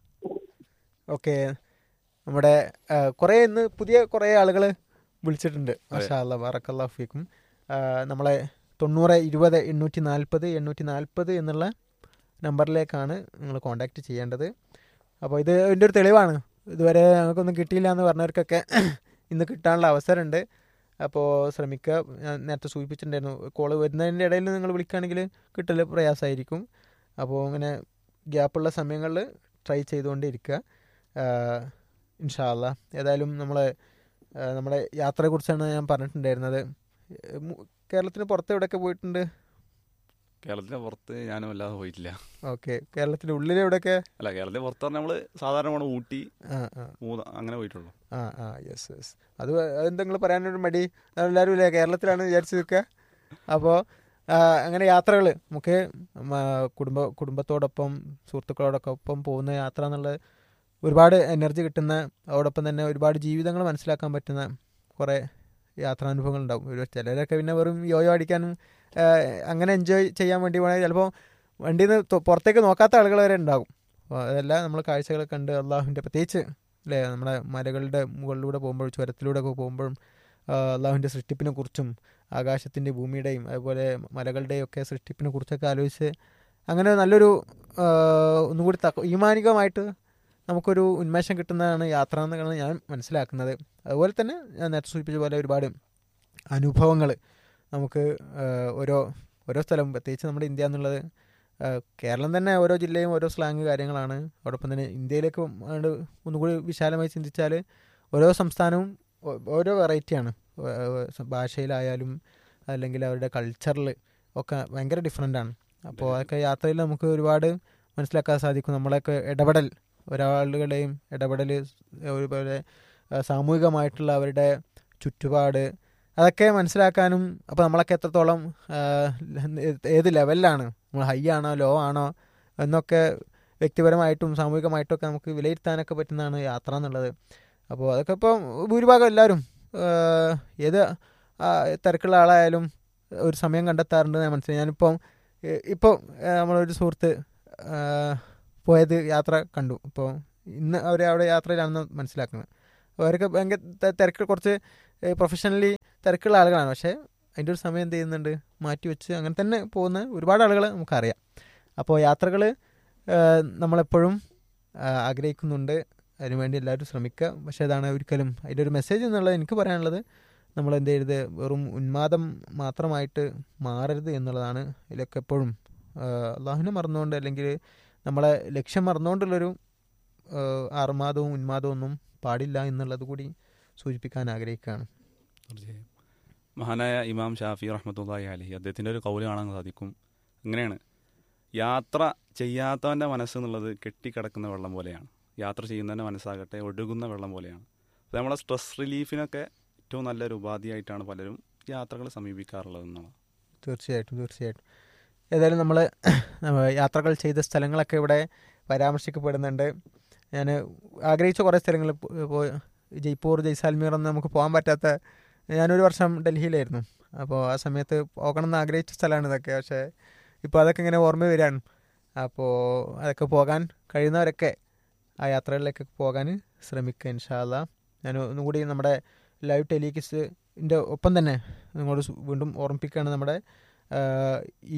ഓക്കെ നമ്മുടെ ആ, കുറേ ഇന്ന് പുതിയ കുറേ ആളുകൾ വിളിച്ചിട്ടുണ്ട് മാഷാ അല്ലാ ബാറക്കല്ലാഹു ഫീക്കും ആ, നമ്മളെ തൊണ്ണൂറ് ഇരുപത് എണ്ണൂറ്റി നാൽപ്പത് എണ്ണൂറ്റി നാൽപ്പത് എന്നുള്ള നമ്പറിലേക്കാണ് നിങ്ങൾ കോൺടാക്റ്റ് ചെയ്യേണ്ടത് അപ്പോൾ ഇത് ഇതിൻ്റെ ഒരു തെളിവാണ് ഇതുവരെ ഞങ്ങൾക്കൊന്നും കിട്ടിയില്ല എന്ന് പറഞ്ഞവർക്കൊക്കെ ഇന്ന് കിട്ടാനുള്ള അവസരമുണ്ട് അപ്പോൾ ശ്രമിക്കുക ഞാൻ നേരത്തെ സൂചിപ്പിച്ചിട്ടുണ്ടായിരുന്നു കോള് വരുന്നതിൻ്റെ ഇടയിൽ നിങ്ങൾ വിളിക്കുകയാണെങ്കിൽ കിട്ടൽ പ്രയാസമായിരിക്കും അപ്പോൾ അങ്ങനെ ഗ്യാപ്പുള്ള സമയങ്ങളിൽ ട്രൈ ചെയ്തുകൊണ്ടേ ഇരിക്കുക ഇൻഷാല്ല ഏതായാലും നമ്മൾ നമ്മുടെ യാത്രയെക്കുറിച്ചാണ് ഞാൻ പറഞ്ഞിട്ടുണ്ടായിരുന്നത് ഏഹ് മു- കേരളത്തിന് പുറത്ത് എവിടെയൊക്കെ പോയിട്ടുണ്ട് കേരളത്തിന്റെ പുറത്ത് ഞാനും അല്ലാതെ പോയിട്ടില്ല ഓക്കെ കേരളത്തിൻ്റെ ഉള്ളിൽ എവിടെയൊക്കെ അല്ല കേരളത്തിന്റെ പുറത്ത് പറഞ്ഞാൽ നമ്മള് സാധാരണ പോണ ഊട്ടി ആ ആ മൂന്ന അങ്ങനെ പോയിട്ടുള്ളൂ ആ ആ യെസ് യെസ് അത് അതെന്താ നിങ്ങൾ പറയാനൊരു മടി എല്ലാവരും ഇല്ലേ കേരളത്തിലാണ് വിചാരിച്ചു നിൽക്കുക അപ്പോൾ അങ്ങനെ യാത്രകൾ നമുക്ക് മ, കുടുംബ കുടുംബത്തോടൊപ്പം സുഹൃത്തുക്കളോടൊക്കെ ഒപ്പം പോകുന്ന യാത്ര എന്നുള്ളത് ഒരുപാട് എനർജി കിട്ടുന്ന അതോടൊപ്പം തന്നെ ഒരുപാട് ജീവിതങ്ങൾ മനസ്സിലാക്കാൻ പറ്റുന്ന കുറേ യാത്രാനുഭവങ്ങൾ ഉണ്ടാവും ഒരു ചിലരൊക്കെ പിന്നെ വെറും യോയോ അടിക്കാനും ആ, അങ്ങനെ എൻജോയ് ചെയ്യാൻ വേണ്ടി പോകണേ ചിലപ്പോൾ വണ്ടിയിൽ നിന്ന് പുറത്തേക്ക് നോക്കാത്ത ആളുകൾ വരെ ഉണ്ടാകും അപ്പോൾ അതെല്ലാം നമ്മൾ കാഴ്ചകൾ കണ്ട് അള്ളാഹുവിൻ്റെ പ്രത്യേകിച്ച് അല്ലേ നമ്മുടെ മലകളുടെ മുകളിലൂടെ പോകുമ്പോൾ ചുരത്തിലൂടെ ഒക്കെ പോകുമ്പോഴും അള്ളാഹുവിൻ്റെ സൃഷ്ടിപ്പിനെ കുറിച്ചും ആകാശത്തിൻ്റെ ഭൂമിയുടെയും അതുപോലെ മലകളുടെയും ഒക്കെ സൃഷ്ടിപ്പിനെ കുറിച്ചൊക്കെ ആലോചിച്ച് അങ്ങനെ നല്ലൊരു ആ, ഒന്നുകൂടി തക്ക ഈമാനികമായിട്ട് നമുക്കൊരു ഉന്മേഷം കിട്ടുന്നതാണ് യാത്ര എന്നാണ് ഞാൻ മനസ്സിലാക്കുന്നത് അതുപോലെ തന്നെ ഞാൻ നേരത്തെ സൂചിപ്പിച്ച പോലെ ഒരുപാട് അനുഭവങ്ങൾ നമുക്ക് ആ, ഓരോ ഓരോ സ്ഥലവും പ്രത്യേകിച്ച് നമ്മുടെ ഇന്ത്യ എന്നുള്ളത് ആ, കേരളം തന്നെ ഓരോ ജില്ലയും ഓരോ സ്ലാങ് കാര്യങ്ങളാണ് അതോടൊപ്പം തന്നെ ഇന്ത്യയിലേക്ക് അങ്ങട് ഒന്നുകൂടി വിശാലമായി ചിന്തിച്ചാൽ ഓരോ സംസ്ഥാനവും ഓ- ഓരോ വെറൈറ്റിയാണ് ഭാഷയിലായാലും അല്ലെങ്കിൽ അവരുടെ കൾച്ചറിൽ ഒക്കെ ഭയങ്കര ഡിഫറെൻ്റ് ആണ് അപ്പോൾ അതൊക്കെ യാത്രയിൽ നമുക്ക് ഒരുപാട് മനസ്സിലാക്കാൻ സാധിക്കും നമ്മളെയൊക്കെ ഇടപെടൽ ഒരാളുകളുടെയും ഇടപെടൽ ഒരുപോലെ ആ, സാമൂഹികമായിട്ടുള്ള അവരുടെ ചുറ്റുപാട് അതൊക്കെ മനസ്സിലാക്കാനും അപ്പോൾ നമ്മളൊക്കെ എത്രത്തോളം ആ, ഏത് ലെവലിലാണ് നമ്മൾ ഹൈ ആണോ ലോ ആണോ എന്നൊക്കെ വ്യക്തിപരമായിട്ടും സാമൂഹികമായിട്ടും ഒക്കെ നമുക്ക് വിലയിരുത്താനൊക്കെ പറ്റുന്നതാണ് യാത്ര എന്നുള്ളത് അപ്പോൾ അതൊക്കെ ഇപ്പം ഭൂരിഭാഗം എല്ലാവരും ആ, ഏത് ആ, തിരക്കുള്ള ആളായാലും ഒരു സമയം കണ്ടെത്താറുണ്ട് ഞാൻ മനസ്സിലായി ഞാനിപ്പം ഏ, ഇപ്പോൾ ഏ, നമ്മളൊരു സുഹൃത്ത് ആ, പോയത് യാത്ര കണ്ടു അപ്പോൾ ഇന്ന് അവർ അവിടെ യാത്രയിലാണെന്ന് മനസ്സിലാക്കുന്നത് അവരൊക്കെ ഭയങ്കര ത- തിരക്ക് കുറച്ച് പ്രൊഫഷണലി തിരക്കുള്ള ആളുകളാണ് പക്ഷേ അതിൻ്റെ ഒരു സമയം എന്ത് ചെയ്യുന്നുണ്ട് മാറ്റി വെച്ച് അങ്ങനെ തന്നെ പോകുന്ന ഒരുപാട് ആളുകളെ നമുക്കറിയാം അപ്പോൾ യാത്രകൾ നമ്മളെപ്പോഴും ആ, ആഗ്രഹിക്കുന്നുണ്ട് അതിനുവേണ്ടി എല്ലാവരും ശ്രമിക്കുക പക്ഷേ അതാണ് ഒരിക്കലും അതിൻ്റെ ഒരു മെസ്സേജ് എന്നുള്ളത് എനിക്ക് പറയാനുള്ളത് നമ്മൾ എന്ത് ചെയ്യരുത് വെറും ഉന്മാദം മാത്രമായിട്ട് മാറരുത് എന്നുള്ളതാണ് ഇതിലൊക്കെ എപ്പോഴും ആ, അള്ളാഹുവിനെ മറന്നുകൊണ്ട് അല്ലെങ്കിൽ നമ്മളെ ലക്ഷ്യം മറന്നുകൊണ്ടുള്ളൊരു ആ, ആർമാദവും ഉന്മാദവും ഒന്നും പാടില്ല എന്നുള്ളത് കൂടി സൂചിപ്പിക്കാൻ ആഗ്രഹിക്കുകയാണ് തീർച്ചയായും മഹാനായ ഇമാം ഷാഫി റഹ്മത്തുള്ളാഹി അലഹി അദ്ദേഹത്തിൻ്റെ ഒരു കൗല് കാണാൻ സാധിക്കും ഇങ്ങനെയാണ് യാത്ര ചെയ്യാത്തവൻ്റെ മനസ്സ് എന്നുള്ളത് കെട്ടിക്കിടക്കുന്ന വെള്ളം പോലെയാണ് യാത്ര ചെയ്യുന്നവൻ്റെ മനസ്സാകട്ടെ ഒഴുകുന്ന വെള്ളം പോലെയാണ് അപ്പോൾ നമ്മളെ സ്ട്രെസ് റിലീഫിനൊക്കെ ഏറ്റവും നല്ലൊരു ഉപാധിയായിട്ടാണ് പലരും യാത്രകൾ സമീപിക്കാറുള്ളത് എന്നുള്ളത് തീർച്ചയായിട്ടും തീർച്ചയായിട്ടും ഏതായാലും നമ്മൾ യാത്രകൾ ചെയ്ത സ്ഥലങ്ങളൊക്കെ ഇവിടെ പരാമർശിക്കപ്പെടുന്നുണ്ട് ഞാൻ ആഗ്രഹിച്ച കുറേ സ്ഥലങ്ങൾ ഇപ്പോൾ ജയ്പൂർ ജയ്സാൽമീർ ഒന്നും നമുക്ക് പോകാൻ പറ്റാത്ത ഞാനൊരു വർഷം ഡൽഹിയിലായിരുന്നു അപ്പോൾ ആ സമയത്ത് പോകണം എന്ന് ആഗ്രഹിച്ച സ്ഥലമാണ് ഇതൊക്കെ പക്ഷേ ഇപ്പോൾ അതൊക്കെ ഇങ്ങനെ ഓർമ്മ വരികയാണ് അപ്പോൾ അതൊക്കെ പോകാൻ കഴിയുന്നവരൊക്കെ ആ യാത്രകളിലേക്ക് പോകാൻ ശ്രമിക്കുക ഇൻഷാല്ല ഞാൻ ഒന്നുകൂടി നമ്മുടെ ലൈവ് ടെലികിസിൻ്റെ ഒപ്പം തന്നെ നിങ്ങളോട് സു- വീണ്ടും ഓർമ്മിപ്പിക്കുകയാണ് നമ്മുടെ ആ, ഈ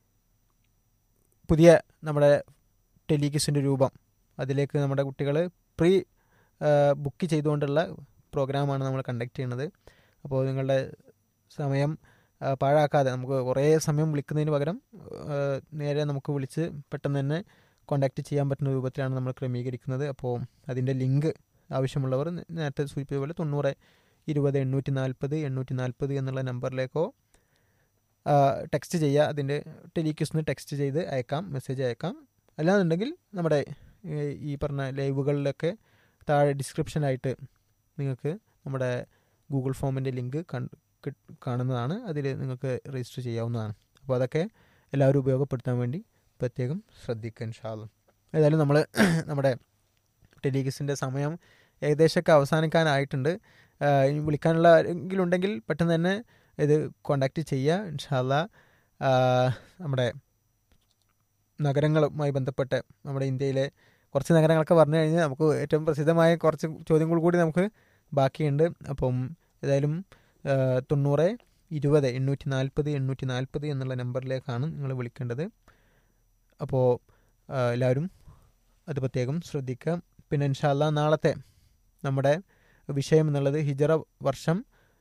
പുതിയ നമ്മുടെ ടെലികിസിൻ്റെ രൂപം അതിലേക്ക് നമ്മുടെ കുട്ടികൾ പ്രീ ബുക്ക് ചെയ്തുകൊണ്ടുള്ള പ്രോഗ്രാമാണ് നമ്മൾ കണ്ടക്ട് ചെയ്യുന്നത് അപ്പോൾ നിങ്ങളുടെ സമയം ആ, പാഴാക്കാതെ നമുക്ക് കുറേ സമയം വിളിക്കുന്നതിന് പകരം ആ, നേരെ നമുക്ക് വിളിച്ച് പെട്ടെന്ന് തന്നെ കോണ്ടാക്ട് ചെയ്യാൻ പറ്റുന്ന രൂപത്തിലാണ് നമ്മൾ ക്രമീകരിക്കുന്നത് അപ്പോൾ അതിൻ്റെ ലിങ്ക് ആവശ്യമുള്ളവർ നേ- നേരത്തെ സൂചിപ്പിച്ച പോലെ തൊണ്ണൂറ് ഇരുപത് എണ്ണൂറ്റി നാൽപ്പത് എണ്ണൂറ്റി നാൽപ്പത് എന്നുള്ള നമ്പറിലേക്കോ ടെക്സ്റ്റ് ചെയ്യുക അതിൻ്റെ ടെലിക്യൂസിന് ടെക്സ്റ്റ് ചെയ്ത് അയക്കാം മെസ്സേജ് അയക്കാം അല്ലാന്നുണ്ടെങ്കിൽ നമ്മുടെ ഏഹ്, ഈ പറഞ്ഞ ലൈവുകളിലൊക്കെ താഴെ ഡിസ്ക്രിപ്ഷനായിട്ട് നിങ്ങൾക്ക് നമ്മുടെ ഗൂഗിൾ ഫോമിൻ്റെ ലിങ്ക് കണ്ട് കിട്ട്- കാണുന്നതാണ് അതിൽ നിങ്ങൾക്ക് രജിസ്റ്റർ ചെയ്യാവുന്നതാണ് അപ്പോൾ അതൊക്കെ എല്ലാവരും ഉപയോഗപ്പെടുത്താൻ വേണ്ടി പ്രത്യേകം ശ്രദ്ധിക്കുക ഇൻഷാല്ല ഏതായാലും നമ്മൾ നമ്മുടെ ടെലിഗസിൻ്റെ സമയം ഏകദേശമൊക്കെ അവസാനിക്കാനായിട്ടുണ്ട് ആ, ഇനി വിളിക്കാനുള്ള ആരെങ്കിലും ഉണ്ടെങ്കിൽ പെട്ടെന്ന് തന്നെ ഇത് കോണ്ടാക്ട് ചെയ്യുക ഇൻഷാല്ല നമ്മുടെ നഗരങ്ങളുമായി ബന്ധപ്പെട്ട് നമ്മുടെ ഇന്ത്യയിലെ കുറച്ച് നഗരങ്ങളൊക്കെ പറഞ്ഞു കഴിഞ്ഞാൽ നമുക്ക് ഏറ്റവും പ്രസിദ്ധമായ കുറച്ച് ചോദ്യങ്ങൾ കൂടി നമുക്ക് ബാക്കിയുണ്ട് അപ്പം ഏതായാലും ആ, തൊണ്ണൂറ് ഇരുപത് എണ്ണൂറ്റി നാൽപ്പത് എണ്ണൂറ്റി നാൽപ്പത് എന്നുള്ള നമ്പറിലേക്കാണ് നിങ്ങൾ വിളിക്കേണ്ടത് അപ്പോൾ ആ, എല്ലാവരും അത് പ്രത്യേകം ശ്രദ്ധിക്കുക പിന്നെ ഇൻഷാല്ല നാളത്തെ നമ്മുടെ വിഷയം എന്നുള്ളത് ഹിജറ വർഷം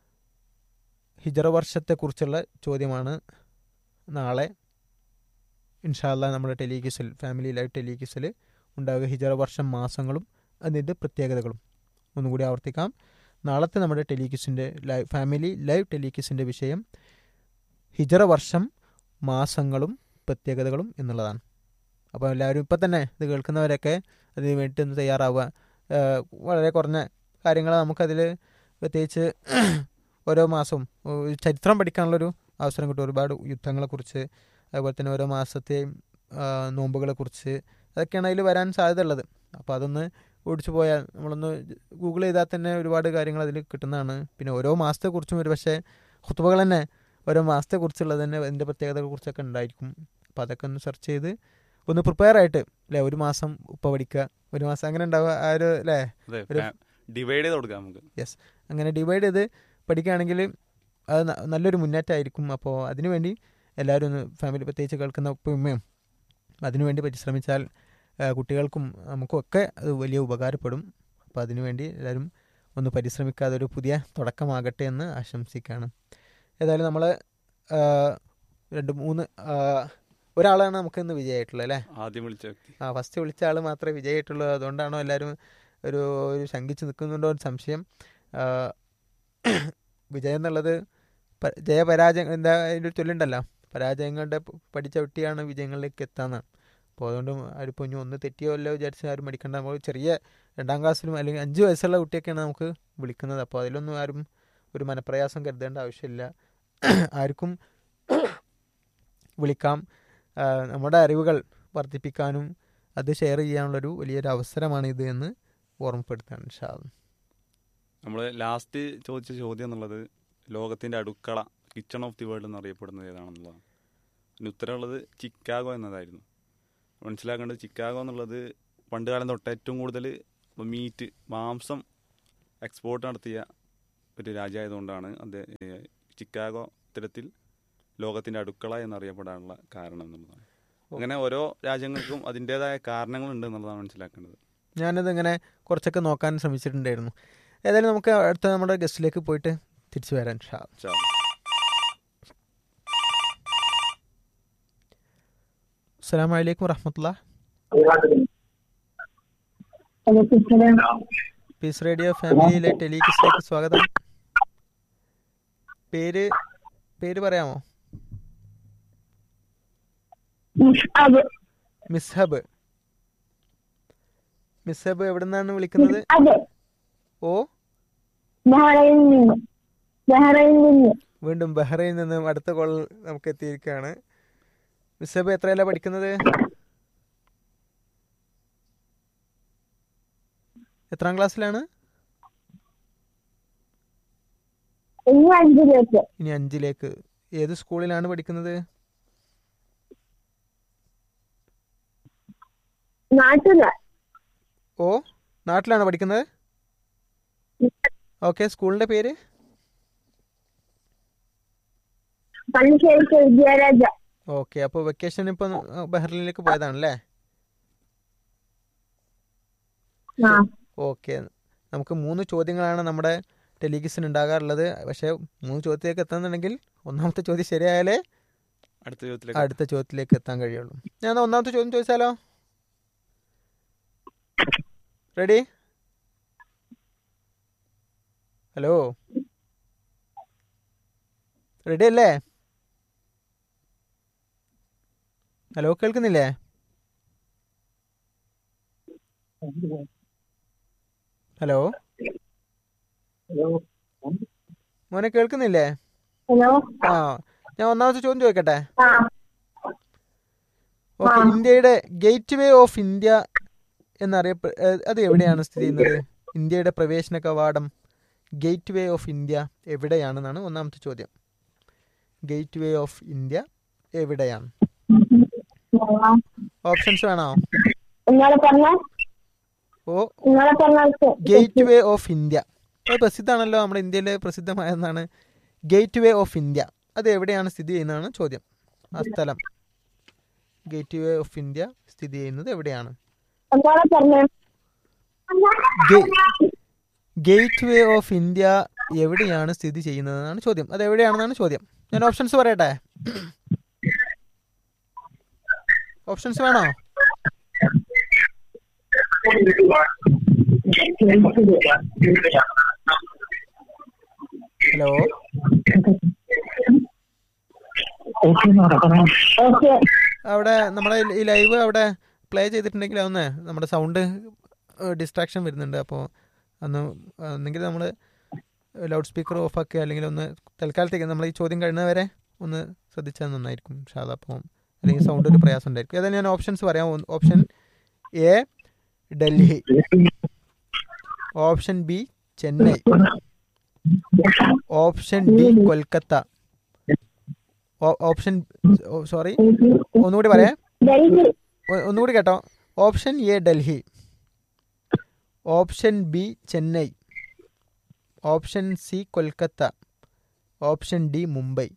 ഹിജറ വർഷത്തെക്കുറിച്ചുള്ള ചോദ്യമാണ് നാളെ ഇൻഷാല്ല നമ്മുടെ ടെലികിസിൽ ഫാമിലി ലൈവ് ടെലികിസിൽ ഉണ്ടാകുക ഹിജറ വർഷം മാസങ്ങളും അതിൻ്റെ പ്രത്യേകതകളും ഒന്നുകൂടി ആവർത്തിക്കാം നാളത്തെ നമ്മുടെ ടെലികിസിൻ്റെ ലൈവ് ഫാമിലി ലൈവ് ടെലികിസിൻ്റെ വിഷയം ഹിജറ വർഷം മാസങ്ങളും പ്രത്യേകതകളും എന്നുള്ളതാണ് അപ്പോൾ എല്ലാവരും ഇപ്പം തന്നെ ഇത് കേൾക്കുന്നവരൊക്കെ അതിന് വേണ്ടി ഒന്ന് തയ്യാറാവുക ഏഹ് വളരെ കുറഞ്ഞ കാര്യങ്ങൾ നമുക്കതിൽ പ്രത്യേകിച്ച് ഓരോ മാസവും ഒരു ചരിത്രം പഠിക്കാനുള്ളൊരു അവസരം കിട്ടും ഒരുപാട് യുദ്ധങ്ങളെക്കുറിച്ച് അതുപോലെ തന്നെ ഓരോ മാസത്തെയും ആ, നോമ്പുകളെക്കുറിച്ച് അതൊക്കെയാണ് അതിൽ വരാൻ സാധ്യത ഉള്ളത് അപ്പോൾ അതൊന്ന് ഓടിച്ചു പോയാൽ നമ്മളൊന്ന് ഗൂഗിൾ ചെയ്താൽ തന്നെ ഒരുപാട് കാര്യങ്ങൾ അതിൽ കിട്ടുന്നതാണ് പിന്നെ ഓരോ മാസത്തെക്കുറിച്ചും ഒരു പക്ഷേ ഹുത്തുബകൾ തന്നെ ഓരോ മാസത്തെക്കുറിച്ചുള്ളത് തന്നെ അതിൻ്റെ പ്രത്യേകതകളെക്കുറിച്ചൊക്കെ ഉണ്ടായിരിക്കും അപ്പോൾ അതൊക്കെ ഒന്ന് സെർച്ച് ചെയ്ത് ഒന്ന് പ്രിപ്പയർ ആയിട്ട് അല്ലേ ഒരു മാസം ഉപ്പ പഠിക്കുക ഒരു മാസം അങ്ങനെ ഉണ്ടാവുക ആ ഒരു അല്ലേ അതെ ഒരു- ഡിവൈഡ് ചെയ്ത് കൊടുക്കാം നമുക്ക് അങ്ങനെ ഡിവൈഡ് ചെയ്ത് പഠിക്കുകയാണെങ്കിൽ അത് ന- നല്ലൊരു മുന്നേറ്റമായിരിക്കും അപ്പോൾ അതിനുവേണ്ടി എല്ലാവരും ഒന്ന് ഫാമിലി പ്രത്യേകിച്ച് കേൾക്കുന്ന ഉപ്പയും ഉമ്മയും അതിനുവേണ്ടി പരിശ്രമിച്ചാൽ ആ, കുട്ടികൾക്കും നമുക്കും ഒക്കെ അത് വലിയ ഉപകാരപ്പെടും അപ്പോൾ അതിനുവേണ്ടി എല്ലാവരും ഒന്ന് പരിശ്രമിക്കാതെ ഒരു പുതിയ തുടക്കമാകട്ടെ എന്ന് ആശംസിക്കുകയാണ് ഏതായാലും നമ്മൾ രണ്ട് മൂന്ന് ആ, ഒരാളാണ് നമുക്ക് ഇന്ന് വിജയമായിട്ടുള്ളത് അല്ലേ ആദ്യം വിളിച്ച വ്യക്തി ആ ഫസ്റ്റ് വിളിച്ച ആൾ മാത്രമേ വിജയമായിട്ടുള്ളൂ അതുകൊണ്ടാണോ എല്ലാവരും ഒരു ഒരു ശങ്കിച്ച് നിൽക്കുന്നുണ്ടോ ഒരു സംശയം ആ, വിജയം എന്നുള്ളത് പ- ജയപരാജയം എന്താ അതിൻ്റെ ഒരു ചൊല്ലുണ്ടല്ലോ പരാജയങ്ങളുടെ പ- പഠിച്ച കുട്ടിയാണ് വിജയങ്ങളിലേക്ക് എത്താന്നാണ് അപ്പോൾ അതുകൊണ്ട് ആരിപ്പോൾ ഇനി ഒന്ന് തെറ്റിയോ അല്ലോ വിചാരിച്ച് ആരും പഠിക്കേണ്ട നമ്മൾ ചെറിയ രണ്ടാം ക്ലാസ്സിലും അല്ലെങ്കിൽ അഞ്ച് വയസ്സുള്ള കുട്ടിയൊക്കെയാണ് നമുക്ക് വിളിക്കുന്നത് അപ്പോൾ അതിലൊന്നും ആരും ഒരു മനപ്രയാസം കരുതേണ്ട ആവശ്യമില്ല ആർക്കും വിളിക്കാം ആ, നമ്മുടെ അറിവുകൾ വർദ്ധിപ്പിക്കാനും അത് ഷെയർ ചെയ്യാനുള്ളൊരു വലിയൊരു അവസരമാണ് ഇത് എന്ന് ഓർമ്മപ്പെടുത്താണ് ഷാ നമ്മൾ ലാസ്റ്റ് ചോദിച്ച ചോദ്യം എന്നുള്ളത് ലോകത്തിന്റെ അടുക്കള കിച്ചൺ ഓഫ് ദി വേൾഡ് എന്നറിയപ്പെടുന്നത് ഏതാണെന്നുള്ളതാണ് അതിന് ഉത്തരമുള്ളത് ചിക്കാഗോ എന്നതായിരുന്നു മനസ്സിലാക്കേണ്ടത് ചിക്കാഗോ എന്നുള്ളത് പണ്ട് കാലം തൊട്ട് ഏറ്റവും കൂടുതൽ മീറ്റ് മാംസം എക്സ്പോർട്ട് നടത്തിയ ഒരു രാജ്യമായതുകൊണ്ടാണ് അദ്ദേഹം ഏഹ്, ചിക്കാഗോ ഇത്തരത്തിൽ ലോകത്തിൻ്റെ അടുക്കള എന്നറിയപ്പെടാനുള്ള കാരണം എന്നുള്ളതാണ് അങ്ങനെ ഓരോ രാജ്യങ്ങൾക്കും അതിൻ്റെതായ കാരണങ്ങളുണ്ട് എന്നുള്ളതാണ് മനസ്സിലാക്കേണ്ടത് ഞാനത് ഇങ്ങനെ കുറച്ചൊക്കെ നോക്കാൻ ശ്രമിച്ചിട്ടുണ്ടായിരുന്നു ഏതായാലും നമുക്ക് അടുത്ത നമ്മുടെ ഗസ്റ്റിലേക്ക് പോയിട്ട് തിരിച്ചു വരാൻ ഷാ ഇൻഷാ അസ്സാം വലൈക്കും വറഹമത്തുള്ള പീസ് റേഡിയോ ഫാമിലിയിലെ ടെലികിസിലേക്ക് സ്വാഗതം പേര് പേര് പറയാമോ അത് മിസ്ഹബ് മിസ്ഹബ് എവിടെ നിന്നാണ് വിളിക്കുന്നത് അത് ഓ ബഹ്റൈനിൽ നിന്ന് ബഹ്റൈനിൽ നിന്ന് വീണ്ടും ബഹ്റൈനിൽ നിന്നും അടുത്ത കോൾ നമുക്ക് എത്തിയിരിക്കുകയാണ് മിസ്ഹബ് എത്രയല്ല പഠിക്കുന്നത് എത്രാം ക്ലാസ്സിലാണ് ഇനി അഞ്ചിലേക്ക് ഇനി അഞ്ചിലേക്ക് ഏത് സ്കൂളിലാണ് പഠിക്കുന്നത് നാട്ടില് ഓ നാട്ടിലാണ് പഠിക്കുന്നത് ഓക്കെ സ്കൂളിന്റെ പേര് പള്ളിശ്ശേരിക്ക് വിദ്യാരാജ ഓക്കെ അപ്പോൾ വെക്കേഷൻ ഇപ്പം ബഹ്റിനിലേക്ക് പോയതാണല്ലേ ആ ഓക്കെ നമുക്ക് മൂന്ന് ചോദ്യങ്ങളാണ് നമ്മുടെ ടെലിഗിസിന് ഉണ്ടാകാറുള്ളത് പക്ഷേ മൂന്ന് ചോദ്യത്തിലേക്ക് എത്തുന്നുണ്ടെങ്കിൽ ഒന്നാമത്തെ ചോദ്യം ശരിയായാലേ അടുത്ത ചോദ്യത്തിലേക്ക് അടുത്ത ചോദ്യത്തിലേക്ക് എത്താൻ കഴിയുള്ളൂ ഞാൻ എന്നാ ഒന്നാമത്തെ ചോദ്യം ചോദിച്ചാലോ റെഡി ഹലോ റെഡി അല്ലേ ഹലോ കേൾക്കുന്നില്ലേ ഹലോ മോനെ കേൾക്കുന്നില്ലേ ഹലോ ആ ഞാൻ ഒന്നാമത്തെ ചോദ്യം ചോദിക്കട്ടെ ആ ഓക്കെ ഇന്ത്യയുടെ ഗേറ്റ് വേ ഓഫ് ഇന്ത്യ എന്നറിയപ്പെ ഏഹ് അത് എവിടെയാണ് സ്ഥിതി ചെയ്യുന്നത് ഇന്ത്യയുടെ പ്രവേശന കവാടം ഗേറ്റ് വേ ഓഫ് ഇന്ത്യ എവിടെയാണെന്നാണ് ഒന്നാമത്തെ ചോദ്യം ഗേറ്റ് വേ ഓഫ് ഇന്ത്യ എവിടെയാണ് ഓപ്ഷൻസ് വേണോ നിങ്ങളെ പറഞ്ഞ ഓ നിങ്ങളെ പറഞ്ഞ ഗേറ്റ് വേ ഓഫ് ഇന്ത്യ അത് പ്രസിദ്ധമാണല്ലോ നമ്മുടെ ഇന്ത്യയിലെ പ്രസിദ്ധമായതാണ് ഗേറ്റ് വേ ഓഫ് ഇന്ത്യ അത് എവിടെയാണ് സ്ഥിതി ചെയ്യുന്നതാണ് ചോദ്യം ആ സ്ഥലം ഗേറ്റ് വേ ഓഫ് ഇന്ത്യ സ്ഥിതി ചെയ്യുന്നത് എവിടെയാണ് നിങ്ങളെ പറഞ്ഞ ഗേറ്റ് വേ ഓഫ് ഇന്ത്യ എവിടെയാണ് സ്ഥിതി ചെയ്യുന്നതെന്നാണ് ചോദ്യം അത് എവിടെയാണെന്നാണ് ചോദ്യം ഞാൻ ഓപ്ഷൻസ് പറയട്ടെ ഓപ്ഷൻസ് വേണോ ഹലോ ഓക്കെ അവിടെ നമ്മുടെ ഈ ലൈവ് അവിടെ പ്ലേ ചെയ്തിട്ടുണ്ടെങ്കിൽ ഒന്ന് നമ്മുടെ സൗണ്ട് ഡിസ്ട്രാക്ഷൻ വരുന്നുണ്ട് അപ്പോൾ അന്ന് ഒന്നെങ്കിൽ നമ്മൾ ലൗഡ് സ്പീക്കർ ഓഫാക്കുക അല്ലെങ്കിൽ ഒന്ന് തൽക്കാലത്തേക്ക് നമ്മൾ ഈ ചോദ്യം കഴിയുന്നവരെ ഒന്ന് ശ്രദ്ധിച്ചാൽ നന്നായിരിക്കും ഷാദ അപ്പോൾ അല്ലെങ്കിൽ സൗണ്ട് ഒരു പ്രയാസം ഉണ്ടായിരിക്കും ഏതായാലും ഞാൻ ഓപ്ഷൻസ് പറയാം option A Delhi option B Chennai option D Kolkata ഓ- ഓപ്ഷൻ സോറി ഒന്നുകൂടി പറയാം ഡൽഹി ഒ- ഒന്നുകൂടി കേട്ടോ option A Delhi option B Chennai option C Kolkata option D Mumbai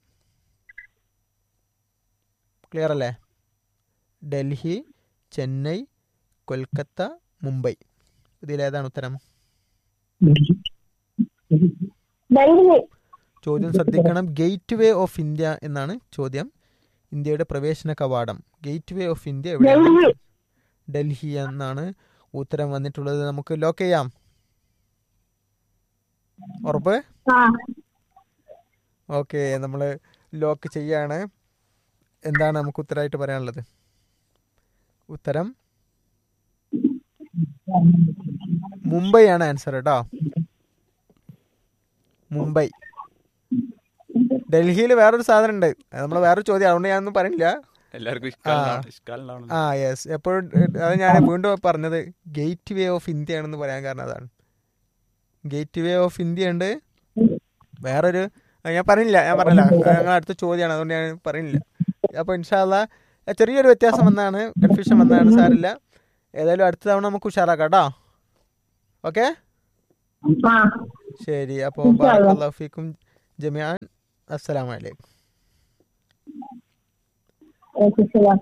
clear അല്ലേ ഡൽഹി ചെന്നൈ കൊൽക്കത്ത മുംബൈ ഇതിലേതാണ് ഉത്തരം ഡൽഹി ചോദ്യം ശ്രദ്ധിക്കണം ഗേറ്റ് വേ ഓഫ് ഇന്ത്യ എന്നാണ് ചോദ്യം ഇന്ത്യയുടെ പ്രവേശന കവാടം ഗേറ്റ് വേ ഓഫ് ഇന്ത്യ എവിടെയാണ് ഡൽഹി. ഡൽഹി എന്നാണ് ഉത്തരം വന്നിട്ടുള്ളത് നമുക്ക് ലോക്ക് ചെയ്യാം ഉറപ്പ് ആ ഓക്കെ നമ്മൾ ലോക്ക് ചെയ്യാണ് എന്താണ് നമുക്ക് ഉത്തരമായിട്ട് പറയാനുള്ളത് ഉത്തരം മുംബൈ ആണ് ആൻസർ കേട്ടോ മുംബൈ ഡൽഹിയിൽ വേറൊരു സാധനം ഉണ്ട് നമ്മൾ വേറൊരു ചോദ്യം അതുകൊണ്ട് ഞാനൊന്നും പറയില്ല എല്ലാവർക്കും ഇഷ്കാലുണ്ടാവണം ഇഷ്കാലുണ്ടാവണം ആ യെസ് എപ്പോഴും അത് ഞാൻ വീണ്ടും പറഞ്ഞത് ഗേറ്റ് വേ ഓഫ് ഇന്ത്യ ആണെന്ന് പറയാൻ കാരണം അതാണ് ഗേറ്റ് വേ ഓഫ് ഇന്ത്യ ഉണ്ട് വേറൊരു ആ, ഞാൻ പറഞ്ഞില്ല ഞാൻ പറഞ്ഞില്ല അത് ഞങ്ങൾ അടുത്ത ചോദ്യമാണ് അതുകൊണ്ട് ഞാൻ പറയുന്നില്ല അപ്പോൾ ഇൻഷാല്ല ചെറിയൊരു വ്യത്യാസം വന്നാണ് കൺഫ്യൂഷൻ വന്നാണ് സാരില്ല ഏതായാലും അടുത്ത തവണ നമുക്ക് ഉഷാറാക്കാം കേട്ടോ ഓക്കെ ആ ശരി അപ്പോൾ ഇൻഷാ അല്ലാ. ബാറക്കല്ലാഹു ഫീക്കും ജമിയാൻ അസ്സലാമു അലൈക്കും ഓക്കെ ശരി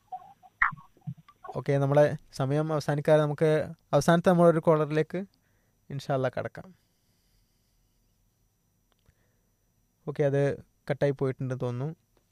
ഓക്കെ നമ്മളെ സമയം അവസാനിക്കാതെ നമുക്ക് അവസാനത്തെ നമ്മളൊരു കോളറിലേക്ക് ഇൻഷാല്ല കടക്കാം ഓക്കെ അത് കട്ടായി പോയിട്ടുണ്ട് തോന്നുന്നു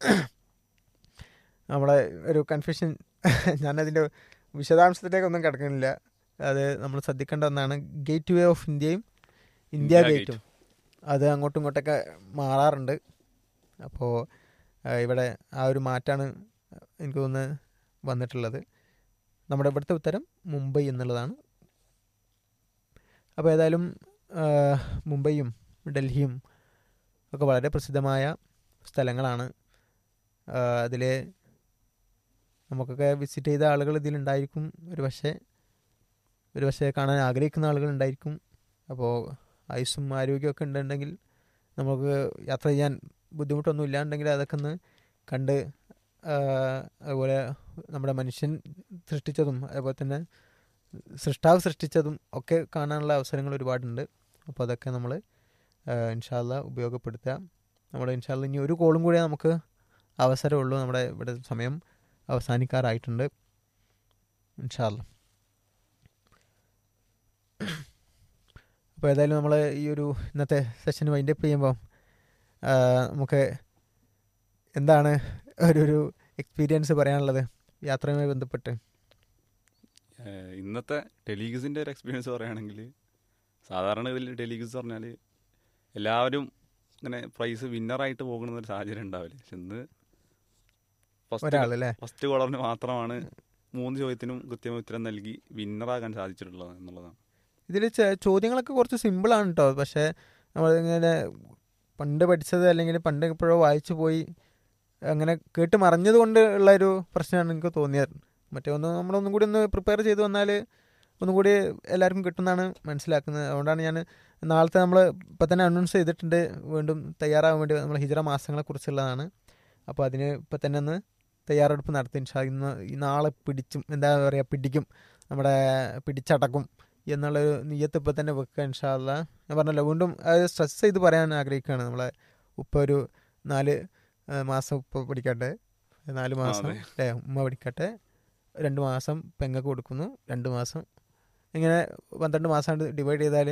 നമ്മളെ ഒരു കൺഫ്യൂഷൻ ഞാനതിൻ്റെ വിശദാംശത്തിലേക്കൊന്നും കിടക്കുന്നില്ല അത് നമ്മൾ ശ്രദ്ധിക്കേണ്ട ഒന്നാണ് ഗേറ്റ് വേ ഓഫ് ഇന്ത്യയും ഇന്ത്യ ഇന്ത്യ ഗേറ്റും അത് അങ്ങോട്ടും ഇങ്ങോട്ടൊക്കെ മാറാറുണ്ട് അപ്പോൾ ഇവിടെ ആ ഒരു മാറ്റാണ് എനിക്ക് തോന്നുന്നത് വന്നിട്ടുള്ളത് നമ്മുടെ ഇവിടുത്തെ ഉത്തരം മുംബൈ എന്നുള്ളതാണ് അപ്പോൾ ഏതായാലും ആ, മുംബൈയും ഡൽഹിയും ഒക്കെ വളരെ പ്രസിദ്ധമായ സ്ഥലങ്ങളാണ് അതിൽ നമുക്കൊക്കെ വിസിറ്റ് ചെയ്ത ആളുകൾ ഇതിലുണ്ടായിരിക്കും ഒരു പക്ഷേ ഒരു പക്ഷേ കാണാൻ ആഗ്രഹിക്കുന്ന ആളുകൾ ഉണ്ടായിരിക്കും അപ്പോൾ ആയുസ്സും ആരോഗ്യമൊക്കെ ഉണ്ടെങ്കിൽ നമുക്ക് യാത്ര ചെയ്യാൻ ബുദ്ധിമുട്ടൊന്നും ഇല്ലാണ്ടെങ്കിൽ അതൊക്കെ ഒന്ന് കണ്ട് ആ, അതുപോലെ നമ്മുടെ മനുഷ്യൻ സൃഷ്ടിച്ചതും അതുപോലെ തന്നെ സൃഷ്ടാവ് സൃഷ്ടിച്ചതും ഒക്കെ കാണാനുള്ള അവസരങ്ങൾ ഒരുപാടുണ്ട് അപ്പോൾ അതൊക്കെ നമ്മൾ ഇൻഷാല്ല ഉപയോഗപ്പെടുത്തുക നമ്മൾ ഇൻഷാല്ല ഇനി ഒരു കോളും കൂടിയേ നമുക്ക് അവസരമുള്ളൂ നമ്മുടെ ഇവിടെ സമയം അവസാനിക്കാറായിട്ടുണ്ട് ഇൻഷാല്ല അപ്പോൾ ഏതായാലും നമ്മൾ ഈ ഒരു ഇന്നത്തെ സെഷൻ വൈൻഡപ്പ് ചെയ്യുമ്പോൾ നമുക്ക് എന്താണ് ഒരു ഒരു എക്സ്പീരിയൻസ് പറയാനുള്ളത് യാത്രയുമായി ബന്ധപ്പെട്ട് ഏഹ് ഇന്നത്തെ ടെലിഗസിൻ്റെ ഒരു എക്സ്പീരിയൻസ് പറയുകയാണെങ്കിൽ സാധാരണ ഇതിൽ ടെലിഗസ് പറഞ്ഞാൽ എല്ലാവരും ഇങ്ങനെ പ്രൈസ് വിന്നറായിട്ട് പോകുന്ന ഒരു സാഹചര്യം ഉണ്ടാവില്ല പക്ഷെ ഇന്ന് ഒരാൾ ഫസ്റ്റ് അല്ലേ ഫസ്റ്റ് കോളറിന് മാത്രമാണ് മൂന്ന് ചോദ്യത്തിനും കൃത്യമായ ഉത്തരം നൽകി വിന്നറാകാൻ സാധിച്ചിട്ടുള്ളത് എന്നുള്ളതാണ് ഇതിൽ ചോദ്യങ്ങളൊക്കെ കുറച്ച് സിമ്പിളാണ് കേട്ടോ പക്ഷേ നമ്മളിങ്ങനെ പണ്ട് പഠിച്ചത് അല്ലെങ്കിൽ പണ്ട് എപ്പോഴോ വായിച്ചു പോയി അങ്ങനെ കേട്ട് മറിഞ്ഞത് കൊണ്ട് ഉള്ള ഒരു പ്രശ്നമാണ് എനിക്ക് തോന്നിയത് മറ്റേ ഒന്ന് നമ്മളൊന്നും കൂടി ഒന്ന് പ്രിപ്പയർ ചെയ്ത് വന്നാൽ ഒന്നും കൂടി എല്ലാവർക്കും കിട്ടുമെന്നാണ് മനസ്സിലാക്കുന്നത് അതുകൊണ്ടാണ് ഞാൻ നാളത്തെ നമ്മൾ ഇപ്പം തന്നെ അനൗൺസ് ചെയ്തിട്ടുണ്ട് വീണ്ടും തയ്യാറാകാൻ വേണ്ടി നമ്മൾ ഹിജറ മാസങ്ങളെക്കുറിച്ചുള്ളതാണ് അപ്പോൾ അതിന് ഇപ്പം തന്നെ ഒന്ന് തയ്യാറെടുപ്പ് നടത്തി ഇൻഷാ ഇന്ന് ഈ നാളെ പിടിച്ചും എന്താ പറയുക പിടിക്കും നമ്മുടെ പിടിച്ചടക്കും എന്നുള്ളൊരു നീയത്ത് ഇപ്പം തന്നെ വെക്കുക ഇൻഷാല്ല ഞാൻ പറഞ്ഞല്ലോ വീണ്ടും അത് സ്ട്രെസ് ചെയ്ത് പറയാൻ ആഗ്രഹിക്കുകയാണ് നമ്മളെ ഉപ്പ ഒരു നാല് ആ, മാസം ഉപ്പ പഠിക്കട്ടെ നാല് മാസം അതെ. അല്ലേ ഉമ്മ പഠിക്കട്ടെ രണ്ട് മാസം പെങ്ങക്ക് കൊടുക്കുന്നു രണ്ട് മാസം ഇങ്ങനെ പന്ത്രണ്ട് മാസം ഡിവൈഡ് ചെയ്താൽ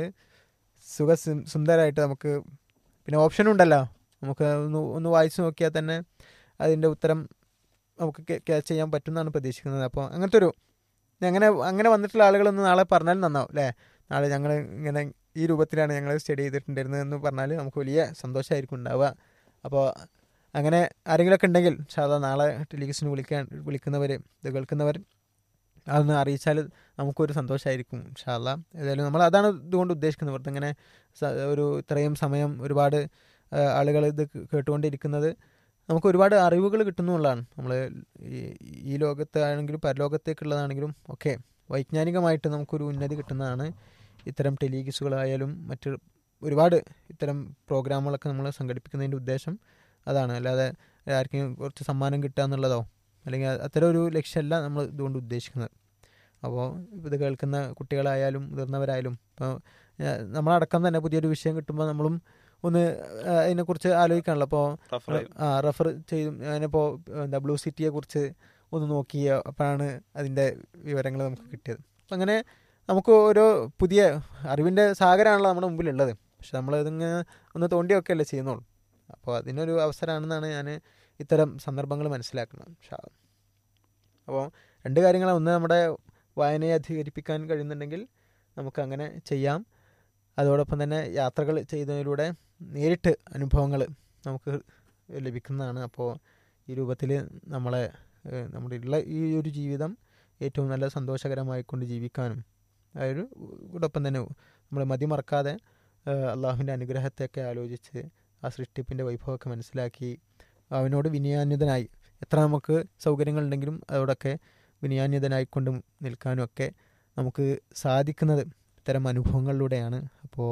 സുഖ സു- സുന്ദരമായിട്ട് നമുക്ക് പിന്നെ ഓപ്ഷനും ഉണ്ടല്ലോ നമുക്ക് ഒന്ന് ഒന്ന് വായിച്ചു നോക്കിയാൽ തന്നെ അതിൻ്റെ ഉത്തരം നമുക്ക് ക്യാച്ച് ചെയ്യാൻ പറ്റുമെന്നാണ് പ്രതീക്ഷിക്കുന്നത് അപ്പോൾ അങ്ങനത്തെ ഒരു ഇനി അങ്ങനെ അങ്ങനെ വന്നിട്ടുള്ള ആളുകളൊന്ന് നാളെ പറഞ്ഞാൽ നന്നാവും അല്ലേ നാളെ ഞങ്ങൾ ഇങ്ങനെ ഈ രൂപത്തിലാണ് ഞങ്ങൾ സ്റ്റഡി ചെയ്തിട്ടുണ്ടായിരുന്നത് എന്ന് പറഞ്ഞാൽ നമുക്ക് വലിയ സന്തോഷമായിരിക്കും ഉണ്ടാവുക അപ്പോൾ അങ്ങനെ ആരെങ്കിലുമൊക്കെ ഉണ്ടെങ്കിൽ സാധാ നാളെ ടെലിവിഷന് വിളിക്കാൻ വിളിക്കുന്നവർ ഇത് കേൾക്കുന്നവർ അതൊന്ന് അറിയിച്ചാൽ നമുക്കൊരു സന്തോഷമായിരിക്കും ഷാല്ല ഏതായാലും നമ്മൾ അതാണ് ഇതുകൊണ്ട് ഉദ്ദേശിക്കുന്നത് വെറുതെ ഇങ്ങനെ സ- ഒരു ഇത്രയും സമയം ഒരുപാട് ആളുകൾ ഇത് കേട്ടുകൊണ്ടിരിക്കുന്നത് നമുക്ക് ഒരുപാട് അറിവുകൾ കിട്ടുന്നുള്ളതാണ് നമ്മൾ ഈ ഈ ലോകത്താണെങ്കിലും പരലോകത്തേക്കുള്ളതാണെങ്കിലും ഒക്കെ വൈജ്ഞാനികമായിട്ട് നമുക്കൊരു ഉന്നതി കിട്ടുന്നതാണ് ഇത്തരം ടെലിഗിസുകളായാലും മറ്റ് ഒരുപാട് ഇത്തരം പ്രോഗ്രാമുകളൊക്കെ നമ്മൾ സംഘടിപ്പിക്കുന്നതിൻ്റെ ഉദ്ദേശം അതാണ് അല്ലാതെ ആർക്കും കുറച്ച് സമ്മാനം കിട്ടുക എന്നുള്ളതോ അല്ലെങ്കിൽ അത്തരം ഒരു ലക്ഷ്യമല്ല നമ്മൾ ഇതുകൊണ്ട് ഉദ്ദേശിക്കുന്നത് അപ്പോൾ ഇത് കേൾക്കുന്ന കുട്ടികളായാലും മുതിർന്നവരായാലും ഇപ്പോൾ നമ്മളടക്കം തന്നെ പുതിയൊരു വിഷയം കിട്ടുമ്പോൾ നമ്മളും ഒന്ന് ആ, അതിനെക്കുറിച്ച് ആലോചിക്കാണല്ലോ അപ്പോൾ റഫർ ആ റെഫർ ചെയ്തും ഞാനിപ്പോൾ എന്താ ബ്ലൂ സിറ്റിയെ കുറിച്ച് ഒന്ന് നോക്കി അപ്പോഴാണ് അതിൻ്റെ വിവരങ്ങൾ നമുക്ക് കിട്ടിയത് അപ്പം അങ്ങനെ നമുക്ക് ഓരോ പുതിയ അറിവിൻ്റെ സാഗരമാണല്ലോ നമ്മുടെ മുമ്പിലുള്ളത് പക്ഷെ നമ്മളിതിങ്ങനെ ഒന്ന് തോണ്ടിയൊക്കെയല്ലേ ചെയ്യുന്നുള്ളൂ അപ്പോൾ അതിനൊരു അവസരമാണെന്നാണ് ഞാൻ ഇത്തരം സന്ദർഭങ്ങൾ മനസ്സിലാക്കുന്നത് ഷാ അപ്പോൾ രണ്ട് കാര്യങ്ങളാണ് ഒന്ന് നമ്മുടെ വായനയെ അധികരിപ്പിക്കാൻ കഴിയുന്നുണ്ടെങ്കിൽ നമുക്ക് അങ്ങനെ ചെയ്യാം അതോടൊപ്പം തന്നെ യാത്രകൾ ചെയ്യുന്നതിലൂടെ നേരിട്ട് അനുഭവങ്ങൾ നമുക്ക് ലഭിക്കുന്നതാണ് അപ്പോൾ ഈ രൂപത്തിൽ നമ്മളെ ഏഹ്, നമ്മുടെ ഉള്ള ഈ ഒരു ജീവിതം ഏറ്റവും നല്ല സന്തോഷകരമായിക്കൊണ്ട് ജീവിക്കാനും അതൊരു ഇതോടൊപ്പം തന്നെ നമ്മൾ മതിമറക്കാതെ ഏഹ്, അള്ളാഹുവിൻ്റെ അനുഗ്രഹത്തെയൊക്കെ ആലോചിച്ച് ആ സൃഷ്ടിപ്പിൻ്റെ വൈഭവമൊക്കെ മനസ്സിലാക്കി അവനോട് വിനയാന്വിതനായി എത്ര നമുക്ക് സൗകര്യങ്ങളുണ്ടെങ്കിലും അതോടൊക്കെ വിനയാന്വിതനായിക്കൊണ്ട് നിൽക്കാനും ഒക്കെ നമുക്ക് സാധിക്കുന്നത് ഇത്തരം അനുഭവങ്ങളിലൂടെയാണ് അപ്പോൾ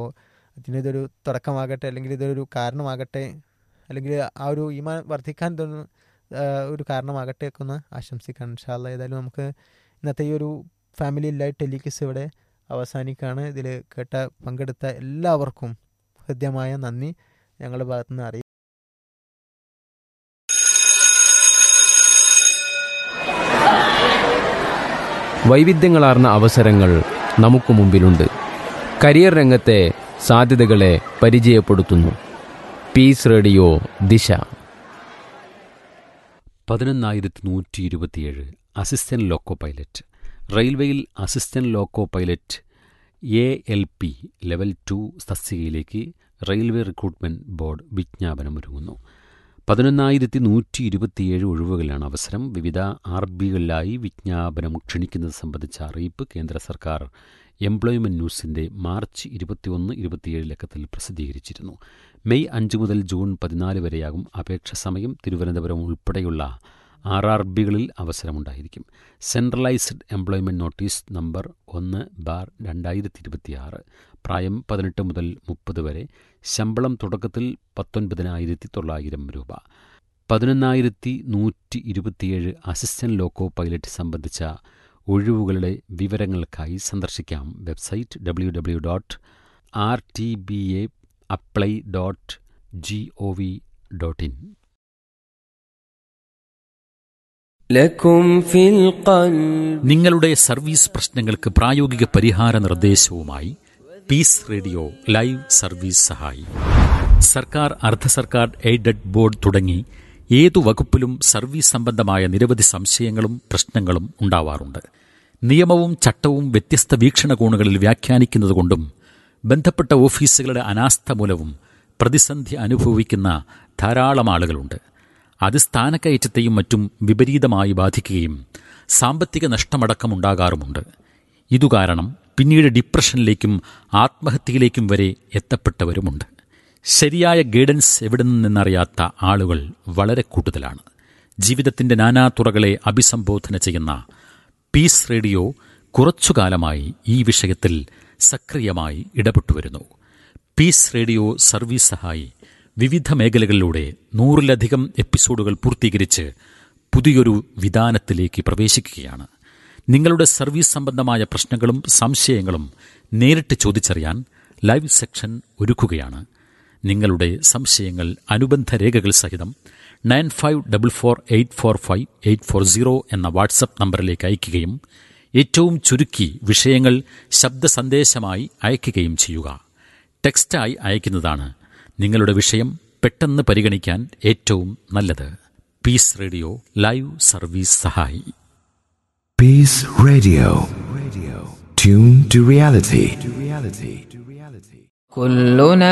അതിനിതൊരു തുടക്കമാകട്ടെ അല്ലെങ്കിൽ ഇതൊരു കാരണമാകട്ടെ അല്ലെങ്കിൽ ആ ഒരു ഈമാൻ വർദ്ധിക്കാൻ ഇതൊന്ന് ആ, ഒരു കാരണമാകട്ടെ ഒക്കെ ഒന്ന് ആശംസിക്കാം ഇൻഷാല്ല ഏതായാലും നമുക്ക് ഇന്നത്തെ ഈ ഒരു ഫാമിലി ലൈറ്റ് ടെലിക്കിസ് ഇവിടെ അവസാനിക്കുകയാണ് ഇതിൽ കേട്ട പങ്കെടുത്ത എല്ലാവർക്കും ഹൃദ്യമായ നന്ദി ഞങ്ങളുടെ ഭാഗത്തുനിന്ന് അറിയിക്കും വൈവിധ്യങ്ങളാർന്ന അവസരങ്ങൾ നമുക്ക് മുമ്പിലുണ്ട് കരിയർ രംഗത്തെ സാധ്യതകളെ പരിചയപ്പെടുത്തുന്നു പീസ് റേഡിയോ ദിശ പതിനൊന്നായിരത്തി നൂറ്റി ഇരുപത്തിയേഴ് അസിസ്റ്റന്റ് ലോക്കോ പൈലറ്റ് റെയിൽവേയിൽ assistant loco pilot A L P level two തസ്തികയിലേക്ക് റെയിൽവേ റിക്രൂട്ട്മെന്റ് ബോർഡ് വിജ്ഞാപനമൊരുങ്ങുന്നു പതിനൊന്നായിരത്തി നൂറ്റി ഇരുപത്തിയേഴ് ഒഴിവുകളാണ് അവസരം വിവിധ ആർ ബികളിലായി വിജ്ഞാപനം ക്ഷണിക്കുന്നത് സംബന്ധിച്ച അറിയിപ്പ് കേന്ദ്ര സർക്കാർ എംപ്ലോയ്മെന്റ് ന്യൂസിന്റെ മാർച്ച് ഇരുപത്തിയൊന്ന് ഇരുപത്തിയേഴ് ലക്കത്തിൽ പ്രസിദ്ധീകരിച്ചിരുന്നു മെയ് അഞ്ച് മുതൽ ജൂൺ പതിനാല് വരെയാകും അപേക്ഷ സമയം തിരുവനന്തപുരം ഉൾപ്പെടെയുള്ള ആർ ആർ ബികളിൽ അവസരമുണ്ടായിരിക്കും സെൻട്രലൈസ്ഡ് എംപ്ലോയ്മെന്റ് നോട്ടീസ് നമ്പർ ഒന്ന് ബാർ രണ്ടായിരത്തി ഇരുപത്തിയാറ് പ്രായം പതിനെട്ട് മുതൽ മുപ്പത് വരെ ശമ്പളം തുടക്കത്തിൽ പത്തൊൻപതിനായിരത്തി തൊള്ളായിരം രൂപ പതിനൊന്നായിരത്തി നൂറ്റി ഇരുപത്തിയേഴ് അസിസ്റ്റന്റ് ലോക്കോ പൈലറ്റ് സംബന്ധിച്ച ഒഴിവുകളുടെ വിവരങ്ങൾക്കായി സന്ദർശിക്കാം website W W dot R T B A apply dot G O V dot in لكم في القلب നിങ്ങളുടെ സർവീസ് പ്രശ്നങ്ങൾക്ക് പ്രായോഗിക പരിഹാര നിർദ്ദേശവുമായി പീസ് റേഡിയോ ലൈവ് സർവീസ് സഹായി സർക്കാർ അർദ്ധ സർക്കാർ എയ്ഡഡ് ബോർഡ് തുടങ്ങി ഏതു വകുപ്പിലും സർവീസ് സംബന്ധമായ നിരവധി സംശയങ്ങളും പ്രശ്നങ്ങളും ഉണ്ടാവാറുണ്ട് നിയമവും ചട്ടവും വ്യത്യസ്ത വീക്ഷണകോണുകളിൽ വ്യാഖ്യാനിക്കുന്നതുകൊണ്ടും ബന്ധപ്പെട്ട ഓഫീസുകളുടെ അനാസ്ഥ മൂലവും പ്രതിസന്ധി അനുഭവിക്കുന്ന ധാരാളം ആളുകളുണ്ട് അത് സ്ഥാനക്കയറ്റത്തെയും മറ്റും വിപരീതമായി ബാധിക്കുകയും സാമ്പത്തിക നഷ്ടമടക്കമുണ്ടാകാറുമുണ്ട് ഇതുകാരണം പിന്നീട് ഡിപ്രഷനിലേക്കും ആത്മഹത്യയിലേക്കും വരെ എത്തപ്പെട്ടവരുമുണ്ട് ശരിയായ ഗൈഡൻസ് എവിടെ നിന്നറിയാത്ത ആളുകൾ വളരെ കൂടുതലാണ് ജീവിതത്തിന്റെ നാനാതുറകളെ അഭിസംബോധന ചെയ്യുന്ന പീസ് റേഡിയോ കുറച്ചുകാലമായി ഈ വിഷയത്തിൽ സക്രിയമായി ഇടപെട്ടുവരുന്നു പീസ് റേഡിയോ സർവീസ് സഹായി വിവിധ മേഖലകളിലൂടെ നൂറിലധികം എപ്പിസോഡുകൾ പൂർത്തീകരിച്ച് പുതിയൊരു വിധാനത്തിലേക്ക് പ്രവേശിക്കുകയാണ് നിങ്ങളുടെ സർവീസ് സംബന്ധമായ പ്രശ്നങ്ങളും സംശയങ്ങളും നേരിട്ട് ചോദിച്ചറിയാൻ ലൈവ് സെക്ഷൻ ഒരുക്കുകയാണ് നിങ്ങളുടെ സംശയങ്ങൾ അനുബന്ധ രേഖകൾ സഹിതം nine five double four eight four five eight four zero എന്ന വാട്സപ്പ് നമ്പറിലേക്ക് അയയ്ക്കുകയും ഏറ്റവും ചുരുക്കി വിഷയങ്ങൾ ശബ്ദ സന്ദേശമായി അയയ്ക്കുകയും ചെയ്യുക ടെക്സ്റ്റായി അയക്കുന്നതാണ് നിങ്ങളുടെ വിഷയം പെട്ടെന്ന് പരിഗണിക്കാൻ ഏറ്റവും നല്ലത് പീസ് റേഡിയോ ലൈവ് സർവീസ് സഹായി Peace Radio. Radio. Tune to reality. To reality. To reality. كلنا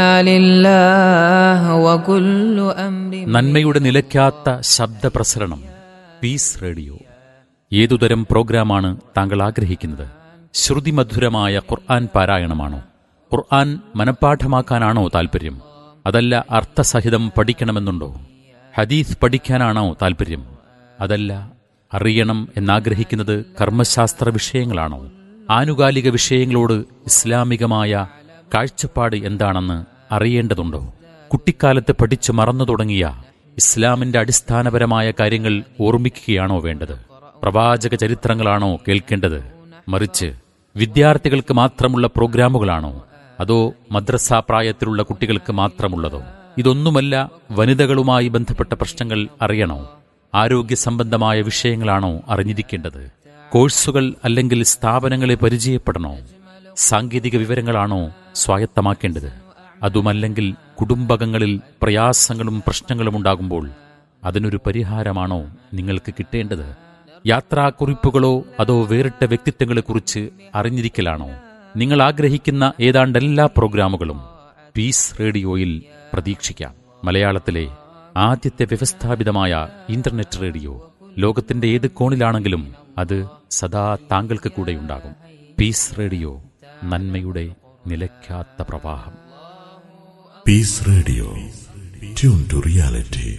لله وكل أمر നന്മയുടെ നിലയ്ക്കാത്ത ശബ്ദപ്രസരണം പീസ് റേഡിയോ ഏതുതരം പ്രോഗ്രാമാണ് താങ്കൾ ആഗ്രഹിക്കുന്നത് ശ്രുതിമധുരമായ ഖുർആൻ പാരായണമാണോ ഖുർആൻ മനഃപ്പാഠമാക്കാനാണോ താൽപ്പര്യം അതല്ല അർത്ഥസഹിതം പഠിക്കണമെന്നുണ്ടോ ഹദീസ് പഠിക്കാനാണോ താൽപ്പര്യം അതല്ല അറിയണം എന്നാഗ്രഹിക്കുന്നത് കർമ്മശാസ്ത്ര വിഷയങ്ങളാണോ ആനുകാലിക വിഷയങ്ങളോട് ഇസ്ലാമികമായ കാഴ്ചപ്പാട് എന്താണെന്ന് അറിയേണ്ടതുണ്ടോ കുട്ടിക്കാലത്ത് പഠിച്ചു മറന്നു തുടങ്ങിയ ഇസ്ലാമിന്റെ അടിസ്ഥാനപരമായ കാര്യങ്ങൾ ഓർമ്മിക്കുകയാണോ വേണ്ടത് പ്രവാചക ചരിത്രങ്ങളാണോ കേൾക്കേണ്ടത് മറിച്ച് വിദ്യാർത്ഥികൾക്ക് മാത്രമുള്ള പ്രോഗ്രാമുകളാണോ അതോ മദ്രസ പ്രായത്തിലുള്ള കുട്ടികൾക്ക് മാത്രമുള്ളതോ ഇതൊന്നുമല്ല വനിതകളുമായി ബന്ധപ്പെട്ട പ്രശ്നങ്ങൾ അറിയണോ ആരോഗ്യ സംബന്ധമായ വിഷയങ്ങളാണോ അറിഞ്ഞിരിക്കേണ്ടത് കോഴ്സുകൾ അല്ലെങ്കിൽ സ്ഥാപനങ്ങളെ പരിചയപ്പെടണോ സാങ്കേതിക വിവരങ്ങളാണോ സ്വായത്തമാക്കേണ്ടത് അതുമല്ലെങ്കിൽ കുടുംബകങ്ങളിൽ പ്രയാസങ്ങളും പ്രശ്നങ്ങളും ഉണ്ടാകുമ്പോൾ അതിനൊരു പരിഹാരമാണോ നിങ്ങൾക്ക് കിട്ടേണ്ടത് യാത്രാക്കുറിപ്പുകളോ അതോ വേറിട്ട വ്യക്തിത്വങ്ങളെക്കുറിച്ച് അറിഞ്ഞിരിക്കലാണോ നിങ്ങൾ ആഗ്രഹിക്കുന്ന ഏതാണ്ട് എല്ലാ പ്രോഗ്രാമുകളും പീസ് റേഡിയോയിൽ പ്രതീക്ഷിക്കാം മലയാളത്തിലെ ആദ്യത്തെ വ്യവസ്ഥാപിതമായ ഇന്റർനെറ്റ് റേഡിയോ ലോകത്തിന്റെ ഏത് കോണിലാണെങ്കിലും അത് സദാ താങ്കൾക്ക് കൂടെയുണ്ടാകും പീസ് റേഡിയോ നന്മയുടെ നിലയ്ക്കാത്ത പ്രവാഹം Peace Radio. Tune to reality.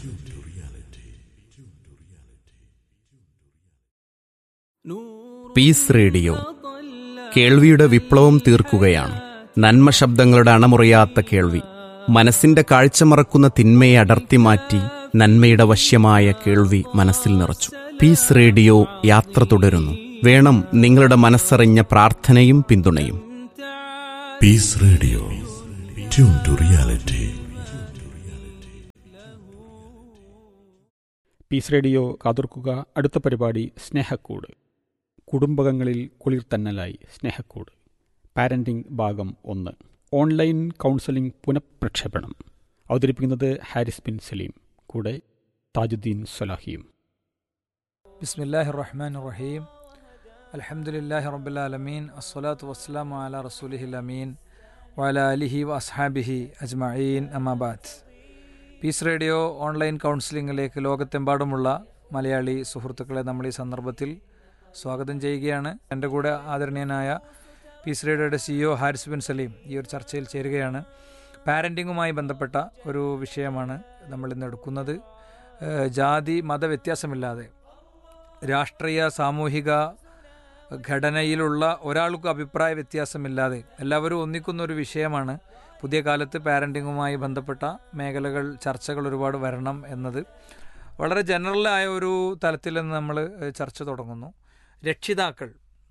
Peace radio കേൾവിയുടെ വിപ്ലവം തീർക്കുകയാണ് നന്മ ശബ്ദങ്ങളുടെ അണമുറിയാത്ത കേൾവി മനസ്സിന്റെ കാഴ്ച മറക്കുന്ന തിന്മയെ അടർത്തി മാറ്റി നന്മയുടെ വശ്യമായ കേൾവി മനസ്സിൽ നിറച്ചു പീസ് റേഡിയോ യാത്ര തുടരുന്നു വേണം നിങ്ങളുടെ മനസ്സറിഞ്ഞ പ്രാർത്ഥനയും പിന്തുണയും peace radio tune to reality peace radio കാതോർക്കുക അടുത്ത പരിപാടി സ്നേഹക്കൂട് കുടുംബകങ്ങളിൽ കുളിർത്തന്നലായി സ്നേഹക്കൂട് പാരന്റിംഗ് ഭാഗം ഒന്ന് ഓൺലൈൻ കൗൺസലിംഗ് പുനഃപ്രക്ഷേപണം അവതരിപ്പിക്കുന്നത് ഹാരിസ് ബിൻ സലീം കൂടെ താജുദ്ദീൻ സലാഹിയും ബിസ്മില്ലാഹി റഹ്മാൻ റഹീം അലഹമുല്ലാഹി റബ്ബുലാലമീൻ അസ്സലാത്തു വസ്സലാമു അല റസൂലിഹിൽ അമീൻ വല അലിഹി വ അസ്ഹാബിഹി അജ്മഈൻ അമാബാദ് പീസ് റേഡിയോ ഓൺലൈൻ കൗൺസിലിങ്ങിലേക്ക് ലോകത്തെമ്പാടുമുള്ള മലയാളി സുഹൃത്തുക്കളെ നമ്മൾ ഈ സന്ദർഭത്തിൽ സ്വാഗതം ചെയ്യുകയാണ് എൻ്റെ കൂടെ ആദരണീയനായ പീസ് റേഡിയോയുടെ സിഇഒ ഹാരിസ് ബിൻ സലീം ഈ ഒരു ചർച്ചയിൽ ചേരുകയാണ് പാരൻറ്റിങ്ങുമായി ബന്ധപ്പെട്ട ഒരു വിഷയമാണ് നമ്മൾ ഇന്ന് എടുക്കുന്നത് ഏഹ് ജാതി മത വ്യത്യാസമില്ലാതെ രാഷ്ട്രീയ സാമൂഹിക ഘടനയിലുള്ള ഒരാൾക്കും അഭിപ്രായ വ്യത്യാസമില്ലാതെ എല്ലാവരും ഒന്നിക്കുന്ന ഒരു വിഷയമാണ് പുതിയ കാലത്ത് പാരൻറ്റിങ്ങുമായി ബന്ധപ്പെട്ട മേഖലകൾ ചർച്ചകൾ ഒരുപാട് വരണം എന്നത് വളരെ ജനറലായ ഒരു തലത്തിൽ നിന്ന് നമ്മൾ ചർച്ച തുടങ്ങുന്നു രക്ഷിതാക്കൾ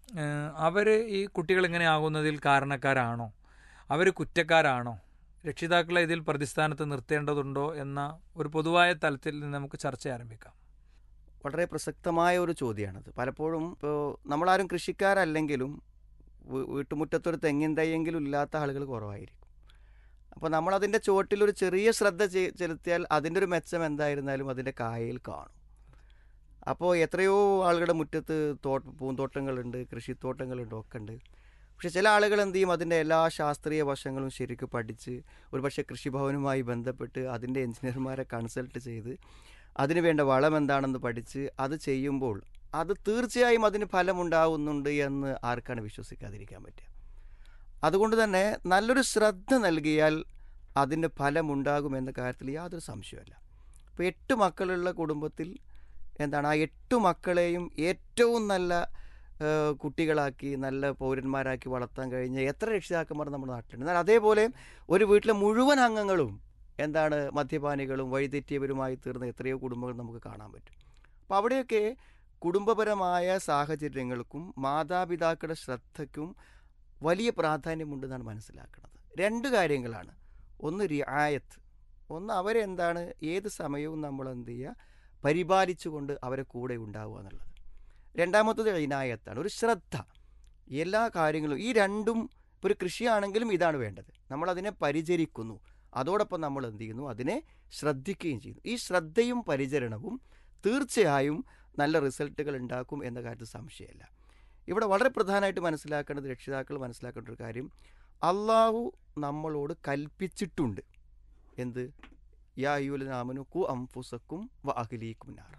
അവർ ഈ കുട്ടികൾ ഇങ്ങനെ ആകുന്നതിൽ കാരണക്കാരാണോ അവർ കുറ്റക്കാരാണോ രക്ഷിതാക്കളെ ഇതിൽ പ്രതിസ്ഥാനത്ത് നിർത്തേണ്ടതുണ്ടോ എന്ന ഒരു പൊതുവായ തലത്തിൽ നിന്ന് നമുക്ക് ചർച്ച ആരംഭിക്കാം വളരെ പ്രസക്തമായ ഒരു ചോദ്യമാണത് പലപ്പോഴും ഇപ്പോൾ നമ്മളാരും കൃഷിക്കാരല്ലെങ്കിലും വീ- വീട്ടുമുറ്റത്തൊരു തെങ്ങിൻ തൈയെങ്കിലും ഇല്ലാത്ത ആളുകൾ കുറവായിരിക്കും അപ്പോൾ നമ്മളതിൻ്റെ ചുവട്ടിലൊരു ചെറിയ ശ്രദ്ധ ചെ- ചെലുത്തിയാൽ അതിൻ്റെ ഒരു മെച്ചം എന്തായിരുന്നാലും അതിൻ്റെ കായയിൽ കാണും അപ്പോൾ എത്രയോ ആളുകളുടെ മുറ്റത്ത് തോട്ട പൂന്തോട്ടങ്ങളുണ്ട് കൃഷിത്തോട്ടങ്ങളുണ്ട് ഒക്കെ ഉണ്ട് പക്ഷെ ചില ആളുകൾ എന്ത് ചെയ്യും അതിൻ്റെ എല്ലാ ശാസ്ത്രീയ വശങ്ങളും ശരിക്കും പഠിച്ച് ഒരുപക്ഷെ കൃഷിഭവനുമായി ബന്ധപ്പെട്ട് അതിൻ്റെ എഞ്ചിനീയർമാരെ കൺസൾട്ട് ചെയ്ത് അതിന് വേണ്ട വളം എന്താണെന്ന് പഠിച്ച് അത് ചെയ്യുമ്പോൾ അത് തീർച്ചയായും അതിന് ഫലമുണ്ടാവുന്നുണ്ട് എന്ന് ആർക്കാണ് വിശ്വസിക്കാതിരിക്കാൻ പറ്റുക അതുകൊണ്ട് തന്നെ നല്ലൊരു ശ്രദ്ധ നൽകിയാൽ അതിൻ്റെ ഫലമുണ്ടാകുമെന്ന കാര്യത്തിൽ യാതൊരു സംശയമല്ല ഇപ്പോൾ എട്ട് മക്കളുള്ള കുടുംബത്തിൽ എന്താണ് ആ എട്ട് മക്കളെയും ഏറ്റവും നല്ല ഏഹ്, കുട്ടികളാക്കി നല്ല പൗരന്മാരാക്കി വളർത്താൻ കഴിഞ്ഞ എത്ര രക്ഷിതാക്കന്മാർ നമ്മുടെ നാട്ടിലുണ്ട് എന്നാൽ അതേപോലെ ഒരു വീട്ടിലെ മുഴുവൻ അംഗങ്ങളും എന്താണ് മദ്യപാനികളും വഴിതെറ്റിയവരുമായി തീർന്ന എത്രയോ കുടുംബങ്ങൾ നമുക്ക് കാണാൻ പറ്റും അപ്പോൾ അവിടെയൊക്കെ കുടുംബപരമായ സാഹചര്യങ്ങൾക്കും മാതാപിതാക്കളുടെ ശ്രദ്ധയ്ക്കും വലിയ പ്രാധാന്യമുണ്ടെന്നാണ് മനസ്സിലാക്കുന്നത് രണ്ട് കാര്യങ്ങളാണ് ഒന്ന് റിയായത്ത് ഒന്ന് അവരെന്താണ് ഏത് സമയവും നമ്മൾ എന്ത് ചെയ്യുക പരിപാലിച്ചുകൊണ്ട് അവരെ കൂടെ ഉണ്ടാവുക എന്നുള്ളത് രണ്ടാമത്തത് ഇനായത്താണ് ഒരു ശ്രദ്ധ എല്ലാ കാര്യങ്ങളും ഈ രണ്ടും ഇപ്പോൾ ഒരു കൃഷിയാണെങ്കിലും ഇതാണ് വേണ്ടത് നമ്മളതിനെ പരിചരിക്കുന്നു അതോടൊപ്പം നമ്മൾ എന്ത് ചെയ്യുന്നു അതിനെ ശ്രദ്ധിക്കുകയും ചെയ്യുന്നു ഈ ശ്രദ്ധയും പരിചരണവും തീർച്ചയായും നല്ല റിസൾട്ടുകൾ ഉണ്ടാക്കും എന്ന കാര്യത്തിൽ സംശയമില്ല ഇവിടെ വളരെ പ്രധാനമായിട്ട് മനസ്സിലാക്കേണ്ടത് രക്ഷിതാക്കൾ മനസ്സിലാക്കേണ്ട ഒരു കാര്യം അള്ളാഹു നമ്മളോട് കൽപ്പിച്ചിട്ടുണ്ട് എന്ത് യാ യുലനാമനു കു അംഫുസക്കും വ അഖിലീക്കും നാർ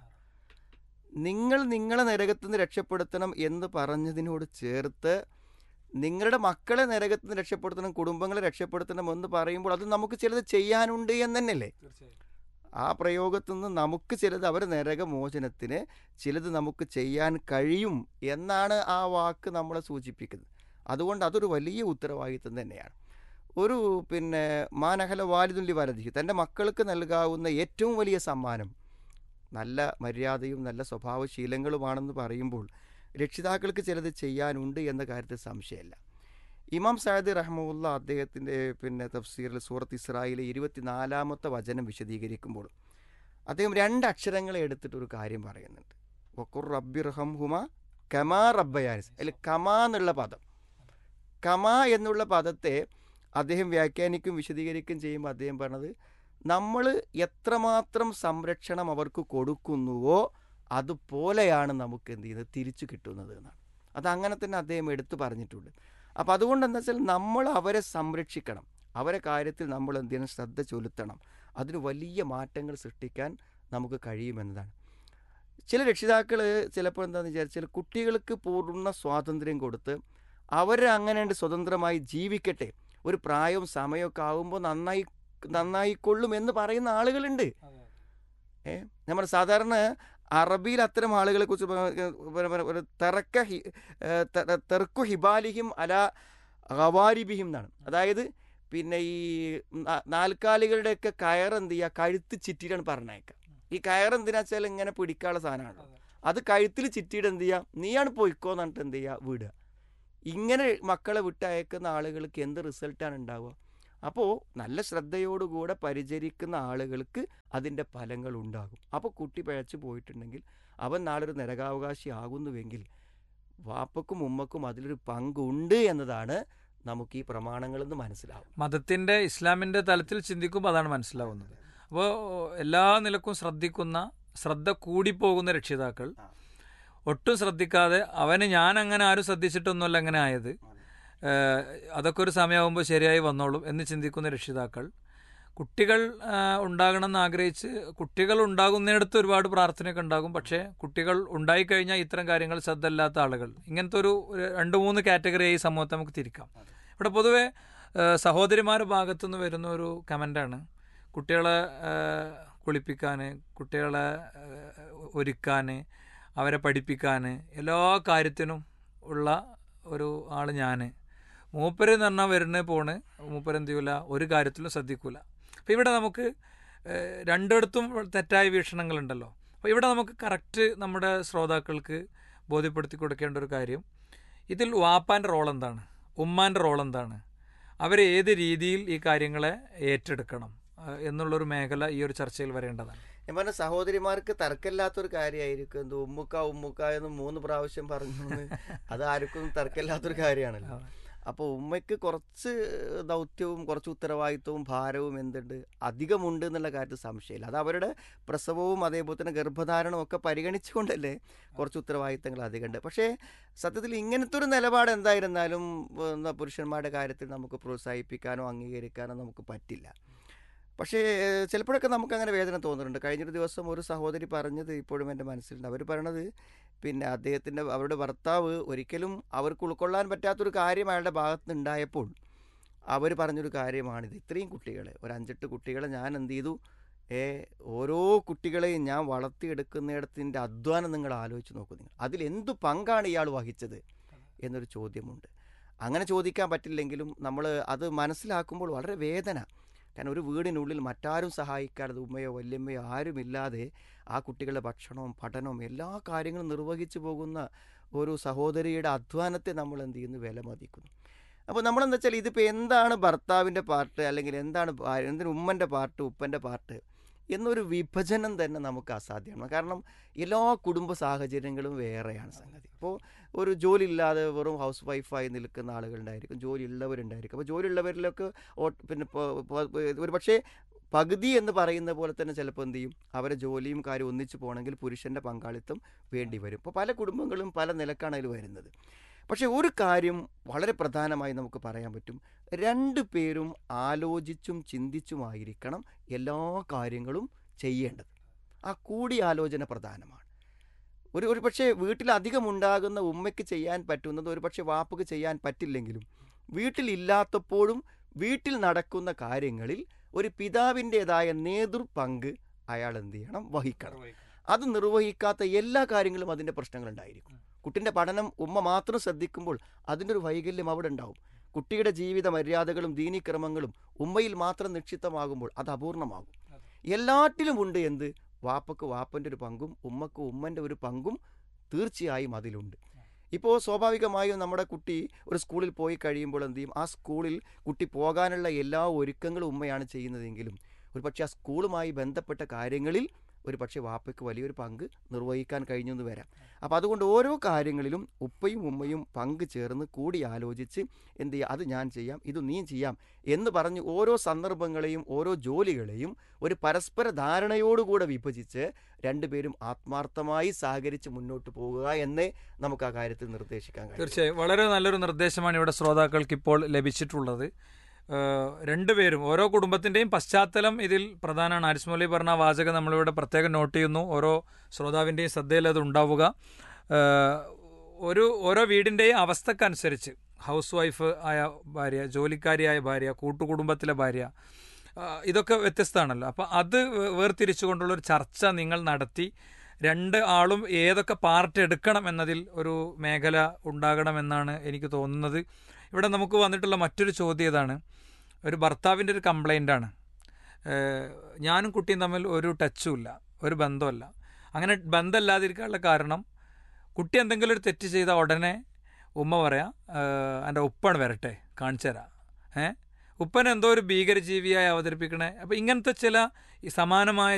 നിങ്ങൾ നിങ്ങളെ നരകത്തു നിന്ന് രക്ഷപ്പെടുത്തണം എന്ന് പറഞ്ഞതിനോട് ചേർത്ത് നിങ്ങളുടെ മക്കളെ നരകത്തു നിന്ന് രക്ഷപ്പെടുത്തണം കുടുംബങ്ങളെ രക്ഷപ്പെടുത്തണം എന്ന് പറയുമ്പോൾ അത് നമുക്ക് ചിലത് ചെയ്യാനുണ്ട് എന്ന് തന്നെയല്ലേ ആ പ്രയോഗത്തിൽ നിന്ന് നമുക്ക് ചിലത് അവർ നരകമോചനത്തിന് ചിലത് നമുക്ക് ചെയ്യാൻ കഴിയും എന്നാണ് ആ വാക്ക് നമ്മളെ സൂചിപ്പിക്കുന്നത് അതുകൊണ്ട് അതൊരു വലിയ ഉത്തരവാദിത്വം തന്നെയാണ് ഒരു പിന്നെ മാനഹല വാലിദുല്ലി വലതി തൻ്റെ മക്കൾക്ക് നൽകാവുന്ന ഏറ്റവും വലിയ സമ്മാനം നല്ല മര്യാദയും നല്ല സ്വഭാവശീലങ്ങളുമാണെന്ന് പറയുമ്പോൾ രക്ഷിതാക്കൾക്ക് ചിലത് ചെയ്യാനുണ്ട് എന്ന കാര്യത്തിൽ സംശയമില്ല ഇമാം സയദ് റഹ്മുല്ല അദ്ദേഹത്തിൻ്റെ പിന്നെ തഫ്സീറിൽ സൂറത്ത് ഇസ്രായിലെ ഇരുപത്തിനാലാമത്തെ വചനം വിശദീകരിക്കുമ്പോൾ അദ്ദേഹം രണ്ട് അക്ഷരങ്ങളെ എടുത്തിട്ട് ഒരു കാര്യം പറയുന്നുണ്ട് വക്കുർ റബ്ബിർഹം ഹുമ കമാ റബ്ബയാനിസ് അതിൽ കമാ എന്നുള്ള പദം കമാ എന്നുള്ള പദത്തെ അദ്ദേഹം വ്യാഖ്യാനിക്കും വിശദീകരിക്കുകയും ചെയ്യുമ്പോൾ അദ്ദേഹം പറഞ്ഞത് നമ്മൾ എത്രമാത്രം സംരക്ഷണം അവർക്ക് കൊടുക്കുന്നുവോ അതുപോലെയാണ് നമുക്ക് എന്ത് ചെയ്യുന്നത് തിരിച്ചു കിട്ടുന്നത് എന്നാണ് അത് അങ്ങനെ തന്നെ അദ്ദേഹം എടുത്തു പറഞ്ഞിട്ടുണ്ട് അപ്പോൾ അതുകൊണ്ട് എന്താ വെച്ചാൽ നമ്മൾ അവരെ സംരക്ഷിക്കണം അവരെ കാര്യത്തിൽ നമ്മൾ എന്ത് ചെയ്യണം ശ്രദ്ധ ചെലുത്തണം അതിന് വലിയ മാറ്റങ്ങൾ സൃഷ്ടിക്കാൻ നമുക്ക് കഴിയുമെന്നതാണ് ചില രക്ഷിതാക്കൾ ചിലപ്പോൾ എന്താണെന്ന് വിചാരിച്ചാൽ കുട്ടികൾക്ക് പൂർണ്ണ സ്വാതന്ത്ര്യം കൊടുത്ത് അവരെ അങ്ങനെ സ്വതന്ത്രമായി ജീവിക്കട്ടെ ഒരു പ്രായവും സമയമൊക്കെ ആകുമ്പോൾ നന്നായി നന്നായിക്കൊള്ളും എന്ന് പറയുന്ന ആളുകളുണ്ട് ഏ നമ്മൾ സാധാരണ അറബിയിൽ അത്തരം ആളുകളെ കുറിച്ച് ഒരു തെറക്ക ഹി തെർക്കു ഹിബാലിഹിം അല ഹവാരിബിഹിം എന്നാണ് അതായത് പിന്നെ ഈ നാൽക്കാലികളുടെയൊക്കെ കയർ എന്ത് ചെയ്യുക കഴുത്ത് ചിറ്റിയിട്ടാണ് പറഞ്ഞേക്കുക ഈ കയറെന്തിനാ വെച്ചാൽ ഇങ്ങനെ പിടിക്കാനുള്ള സാധനമാണ് അത് കഴുത്തിൽ ചിറ്റിയിട്ട് എന്ത് ചെയ്യുക നീയാണ് പോയിക്കോന്ന് പറഞ്ഞിട്ട് എന്ത് ചെയ്യുക വിടുക ഇങ്ങനെ മക്കളെ വിട്ടയക്കുന്ന ആളുകൾക്ക് എന്ത് റിസൾട്ടാണ് ഉണ്ടാവുക അപ്പോൾ നല്ല ശ്രദ്ധയോടുകൂടെ പരിചരിക്കുന്ന ആളുകൾക്ക് അതിൻ്റെ ഫലങ്ങൾ ഉണ്ടാകും അപ്പോൾ കുട്ടി പിഴച്ചു പോയിട്ടുണ്ടെങ്കിൽ അവൻ നാളെ ഒരു നരകാവകാശി ആകുന്നുവെങ്കിൽ വാപ്പക്കും ഉമ്മക്കും അതിലൊരു പങ്കുണ്ട് എന്നതാണ് നമുക്ക് ഈ പ്രമാണങ്ങളിൽ നിന്ന് മനസ്സിലാവും മതത്തിന്റെ ഇസ്ലാമിന്റെ തലത്തിൽ ചിന്തിക്കുമ്പോൾ അതാണ് മനസ്സിലാവുന്നത് അപ്പോൾ എല്ലാ നിലക്കും ശ്രദ്ധിക്കുന്ന ശ്രദ്ധ കൂടിപ്പോകുന്ന രക്ഷിതാക്കൾ ഒട്ടും ശ്രദ്ധിക്കാതെ അവന് ഞാൻ അങ്ങനെ ആരും ശ്രദ്ധിച്ചിട്ടൊന്നുമല്ല അങ്ങനെ ആയത് ഏഹ് അതൊക്കെ ഒരു സമയമാകുമ്പോൾ ശരിയായി വന്നോളും എന്ന് ചിന്തിക്കുന്ന രക്ഷിതാക്കൾ കുട്ടികൾ ആ, ഉണ്ടാകണമെന്ന് ആഗ്രഹിച്ച് കുട്ടികൾ ഉണ്ടാകുന്നിടത്ത് ഒരുപാട് പ്രാർത്ഥനയൊക്കെ ഉണ്ടാകും പക്ഷേ കുട്ടികൾ ഉണ്ടായിക്കഴിഞ്ഞാൽ ഇത്തരം കാര്യങ്ങൾ ശ്രദ്ധയില്ലാത്ത ആളുകൾ ഇങ്ങനത്തെ ഒരു ഒരു രണ്ട് മൂന്ന് കാറ്റഗറിയായി ഈ സമൂഹത്തെ നമുക്ക് തിരിക്കാം ഇവിടെ പൊതുവെ ഏഹ് സഹോദരിമാരുടെ ഭാഗത്തുനിന്ന് വരുന്ന ഒരു കമൻ്റാണ് കുട്ടികളെ ഏഹ് കുളിപ്പിക്കാൻ കുട്ടികളെ ഏഹ് ഒരുക്കാൻ അവരെ പഠിപ്പിക്കാൻ എല്ലാ കാര്യത്തിനും ഉള്ള ഒരു ആൾ ഞാൻ മൂപ്പര് എന്ന് പറഞ്ഞാൽ വരുന്നത് പോണ് മൂപ്പര് എന്ത് ചെയ്യൂല ഒരു കാര്യത്തിലും ശ്രദ്ധിക്കൂല അപ്പോൾ ഇവിടെ നമുക്ക് ഏഹ്, രണ്ടിടത്തും തെറ്റായ വീക്ഷണങ്ങളുണ്ടല്ലോ അപ്പോൾ ഇവിടെ നമുക്ക് കറക്റ്റ് നമ്മുടെ ശ്രോതാക്കൾക്ക് ബോധ്യപ്പെടുത്തി കൊടുക്കേണ്ട ഒരു കാര്യം ഇതിൽ വാപ്പാൻ്റെ റോൾ എന്താണ് ഉമ്മാൻ്റെ റോൾ എന്താണ് അവർ ഏത് രീതിയിൽ ഈ കാര്യങ്ങളെ ഏറ്റെടുക്കണം ഏഹ്, എന്നുള്ളൊരു മേഖല ഈ ഒരു ചർച്ചയിൽ വരേണ്ടതാണ് ഞാൻ പറഞ്ഞ സഹോദരിമാർക്ക് തർക്കമില്ലാത്തൊരു കാര്യമായിരിക്കും എന്ത് ഉമ്മുക്ക ഉമ്മുക്ക എന്ന് മൂന്ന് പ്രാവശ്യം പറഞ്ഞു എന്ന് അത് ആർക്കും തർക്കമില്ലാത്തൊരു കാര്യമാണല്ലോ അപ്പോൾ ഉമ്മയ്ക്ക് കുറച്ച് ദൗത്യവും കുറച്ച് ഉത്തരവാദിത്വവും ഭാരവും എന്തുണ്ട് അധികമുണ്ട് എന്നുള്ള കാര്യത്തിൽ സംശയമില്ല അത് അവരുടെ പ്രസവവും അതേപോലെ തന്നെ ഗർഭധാരണവും ഒക്കെ പരിഗണിച്ചുകൊണ്ടല്ലേ കുറച്ച് ഉത്തരവാദിത്തങ്ങൾ അധികമുണ്ട് പക്ഷേ സത്യത്തിൽ ഇങ്ങനത്തെ ഒരു നിലപാട് എന്തായിരുന്നാലും എന്താ പുരുഷന്മാരുടെ കാര്യത്തിൽ നമുക്ക് പ്രോത്സാഹിപ്പിക്കാനോ അംഗീകരിക്കാനോ നമുക്ക് പറ്റില്ല പക്ഷേ ഏഹ്, ചിലപ്പോഴൊക്കെ നമുക്ക് അങ്ങനെ വേദന തോന്നുന്നുണ്ട് കഴിഞ്ഞൊരു ദിവസം ഒരു സഹോദരി പറഞ്ഞത് ഇപ്പോഴും എൻ്റെ മനസ്സിലുണ്ട് അവർ പറയണത് പിന്നെ അദ്ദേഹത്തിൻ്റെ അവരുടെ ഭർത്താവ് ഒരിക്കലും അവർക്ക് ഉൾക്കൊള്ളാൻ പറ്റാത്തൊരു കാര്യം അയാളുടെ ഭാഗത്ത് നിന്ന് ഉണ്ടായപ്പോൾ അവർ പറഞ്ഞൊരു കാര്യമാണിത് ഇത്രയും കുട്ടികളെ ഒരു അഞ്ചെട്ട് കുട്ടികളെ ഞാൻ എന്ത് ചെയ്തു ഏ ഓരോ കുട്ടികളെയും ഞാൻ വളർത്തിയെടുക്കുന്നിടത്തിൻ്റെ അധ്വാനം നിങ്ങൾ ആലോചിച്ച് നോക്കൂ നിങ്ങൾ അതിൽ എന്തു പങ്കാണ് ഇയാൾ വഹിച്ചത് എന്നൊരു ചോദ്യമുണ്ട് അങ്ങനെ ചോദിക്കാൻ പറ്റില്ലെങ്കിലും നമ്മൾ അത് മനസ്സിലാക്കുമ്പോൾ വളരെ വേദന കാരണം ഒരു വീടിനുള്ളിൽ മറ്റാരും സഹായിക്കാതെ ഉമ്മയോ വല്യമ്മയോ ആരുമില്ലാതെ ആ കുട്ടികളുടെ ഭക്ഷണവും പഠനവും എല്ലാ കാര്യങ്ങളും നിർവഹിച്ചു പോകുന്ന ഒരു സഹോദരിയുടെ അധ്വാനത്തെ നമ്മൾ എന്ത് ചെയ്യുന്നു വിലമതിക്കുന്നു അപ്പോൾ നമ്മളെന്താ വെച്ചാൽ ഇതിപ്പോൾ എന്താണ് ഭർത്താവിൻ്റെ പാർട്ട് അല്ലെങ്കിൽ എന്താണ് ഭാര്യ- എന്തിന് ഉമ്മൻ്റെ പാർട്ട് ഉപ്പൻ്റെ പാർട്ട് എന്നൊരു വിഭജനം തന്നെ നമുക്ക് അസാധ്യമാണ് കാരണം എല്ലാ കുടുംബ സാഹചര്യങ്ങളും വേറെയാണ് സംഗതി ഇപ്പോൾ ഒരു ജോലി ഇല്ലാതെ വെറും ഹൗസ് വൈഫായി നിൽക്കുന്ന ആളുകളുണ്ടായിരിക്കും ജോലി ഉള്ളവരുണ്ടായിരിക്കും അപ്പോൾ ജോലി ഉള്ളവരിലൊക്കെ ഓ- പിന്നെ ഒരു പക്ഷേ പകുതി എന്ന് പറയുന്ന പോലെ തന്നെ ചിലപ്പോൾ എന്ത് ചെയ്യും അവരെ ജോലിയും കാര്യം ഒന്നിച്ചു പോകണമെങ്കിൽ പുരുഷൻ്റെ പങ്കാളിത്തം വേണ്ടി വരും ഇപ്പോൾ പല കുടുംബങ്ങളും പല നിലക്കാണ് അതിൽ വരുന്നത് പക്ഷേ ഒരു കാര്യം വളരെ പ്രധാനമായി നമുക്ക് പറയാൻ പറ്റും രണ്ട് പേരും ആലോചിച്ചും ചിന്തിച്ചുമായിരിക്കണം എല്ലാ കാര്യങ്ങളും ചെയ്യേണ്ടത് ആ കൂടിയാലോചന പ്രധാനമാണ് ഒരു ഒരു പക്ഷേ വീട്ടിലധികം ഉണ്ടാകുന്ന ഉമ്മയ്ക്ക് ചെയ്യാൻ പറ്റുന്നത് ഒരു പക്ഷേ വാപ്പക്ക് ചെയ്യാൻ പറ്റില്ലെങ്കിലും വീട്ടിലില്ലാത്തപ്പോഴും വീട്ടിൽ നടക്കുന്ന കാര്യങ്ങളിൽ ഒരു പിതാവിൻ്റെതായ നേതൃപങ്ക് അയാൾ എന്ത് ചെയ്യണം വഹിക്കണം അത് നിർവഹിക്കാത്ത എല്ലാ കാര്യങ്ങളും അതിൻ്റെ പ്രശ്നങ്ങളുണ്ടായിരിക്കും കുട്ടിൻ്റെ പഠനം ഉമ്മ മാത്രം ശ്രദ്ധിക്കുമ്പോൾ അതിൻ്റെ ഒരു വൈകല്യം അവിടെ ഉണ്ടാവും കുട്ടിയുടെ ജീവിത മര്യാദകളും ദീനീക്രമങ്ങളും ഉമ്മയിൽ മാത്രം നിക്ഷിപ്തമാകുമ്പോൾ അത് അപൂർണമാകും എല്ലാറ്റിലും ഉണ്ട് എന്ത് വാപ്പക്ക് വാപ്പൻ്റെ ഒരു പങ്കും ഉമ്മക്ക് ഉമ്മൻ്റെ ഒരു പങ്കും തീർച്ചയായും അതിലുണ്ട് ഇപ്പോൾ സ്വാഭാവികമായും നമ്മുടെ കുട്ടി ഒരു സ്കൂളിൽ പോയി കഴിയുമ്പോൾ എന്ത് ചെയ്യും ആ സ്കൂളിൽ കുട്ടി പോകാനുള്ള എല്ലാ ഒരുക്കങ്ങളും ഉമ്മയാണ് ചെയ്യുന്നതെങ്കിലും ഒരു പക്ഷേ ആ സ്കൂളുമായി ബന്ധപ്പെട്ട കാര്യങ്ങളിൽ ഒരു പക്ഷേ വാപ്പയ്ക്ക് വലിയൊരു പങ്ക് നിർവഹിക്കാൻ കഴിഞ്ഞു എന്ന് വരാം അപ്പോൾ അതുകൊണ്ട് ഓരോ കാര്യങ്ങളിലും ഉപ്പയും ഉമ്മയും പങ്ക് ചേർന്ന് കൂടി ആലോചിച്ച് എന്ത് ചെയ്യുക അത് ഞാൻ ചെയ്യാം ഇത് നീ ചെയ്യാം എന്ന് പറഞ്ഞ് ഓരോ സന്ദർഭങ്ങളെയും ഓരോ ജോലികളെയും ഒരു പരസ്പര ധാരണയോടുകൂടെ വിഭജിച്ച് രണ്ടുപേരും ആത്മാർത്ഥമായി സഹകരിച്ച് മുന്നോട്ട് പോകുക എന്നേ നമുക്ക് ആ കാര്യത്തിൽ നിർദ്ദേശിക്കാൻ കഴിയും തീർച്ചയായും വളരെ നല്ലൊരു നിർദ്ദേശമാണ് ഇവിടെ ശ്രോതാക്കൾക്ക് ഇപ്പോൾ ലഭിച്ചിട്ടുള്ളത് ഏഹ് രണ്ടുപേരും ഓരോ കുടുംബത്തിന്റെയും പശ്ചാത്തലം ഇതിൽ പ്രധാനമാണ് ആരിസ് മൗലി പറഞ്ഞ ആ വാചകം നമ്മളിവിടെ പ്രത്യേകം നോട്ട് ചെയ്യുന്നു ഓരോ ശ്രോതാവിന്റെയും ശ്രദ്ധയിൽ അത് ഉണ്ടാവുക ഏഹ് ഒരു ഓരോ വീടിന്റെയും അവസ്ഥക്കനുസരിച്ച് ഹൗസ് വൈഫ് ആയ ഭാര്യ ജോലിക്കാരിയായ ഭാര്യ കൂട്ടുകുടുംബത്തിലെ ഭാര്യ ആ, ഇതൊക്കെ വ്യത്യസ്തമാണല്ലോ അപ്പോൾ അത് വേ- വേർതിരിച്ചുകൊണ്ടുള്ള ഒരു ചർച്ച നിങ്ങൾ നടത്തി രണ്ട് ആളും ഏതൊക്കെ പാർട്ട് എടുക്കണം എന്നതിൽ ഒരു മേഖല ഉണ്ടാകണമെന്നാണ് എനിക്ക് തോന്നുന്നത് ഇവിടെ നമുക്ക് വന്നിട്ടുള്ള മറ്റൊരു ചോദ്യം ഇതാണ് ഒരു ഭർത്താവിൻ്റെ ഒരു കംപ്ലൈൻ്റ് ആണ് ഏഹ് ഞാനും കുട്ടിയും തമ്മിൽ ഒരു ടച്ചും ഇല്ല ഒരു ബന്ധമല്ല അങ്ങനെ ബന്ധമില്ലാതിരിക്കാനുള്ള കാരണം കുട്ടി എന്തെങ്കിലും ഒരു തെറ്റ് ചെയ്താൽ ഉടനെ ഉമ്മ പറയാം എൻ്റെ ഉപ്പാണ് വരട്ടെ കാണിച്ചു തരാം ഏ ഉപ്പനെ എന്തോ ഒരു ഭീകരജീവിയായി അവതരിപ്പിക്കണേ അപ്പോൾ ഇങ്ങനത്തെ ചില ഈ സമാനമായ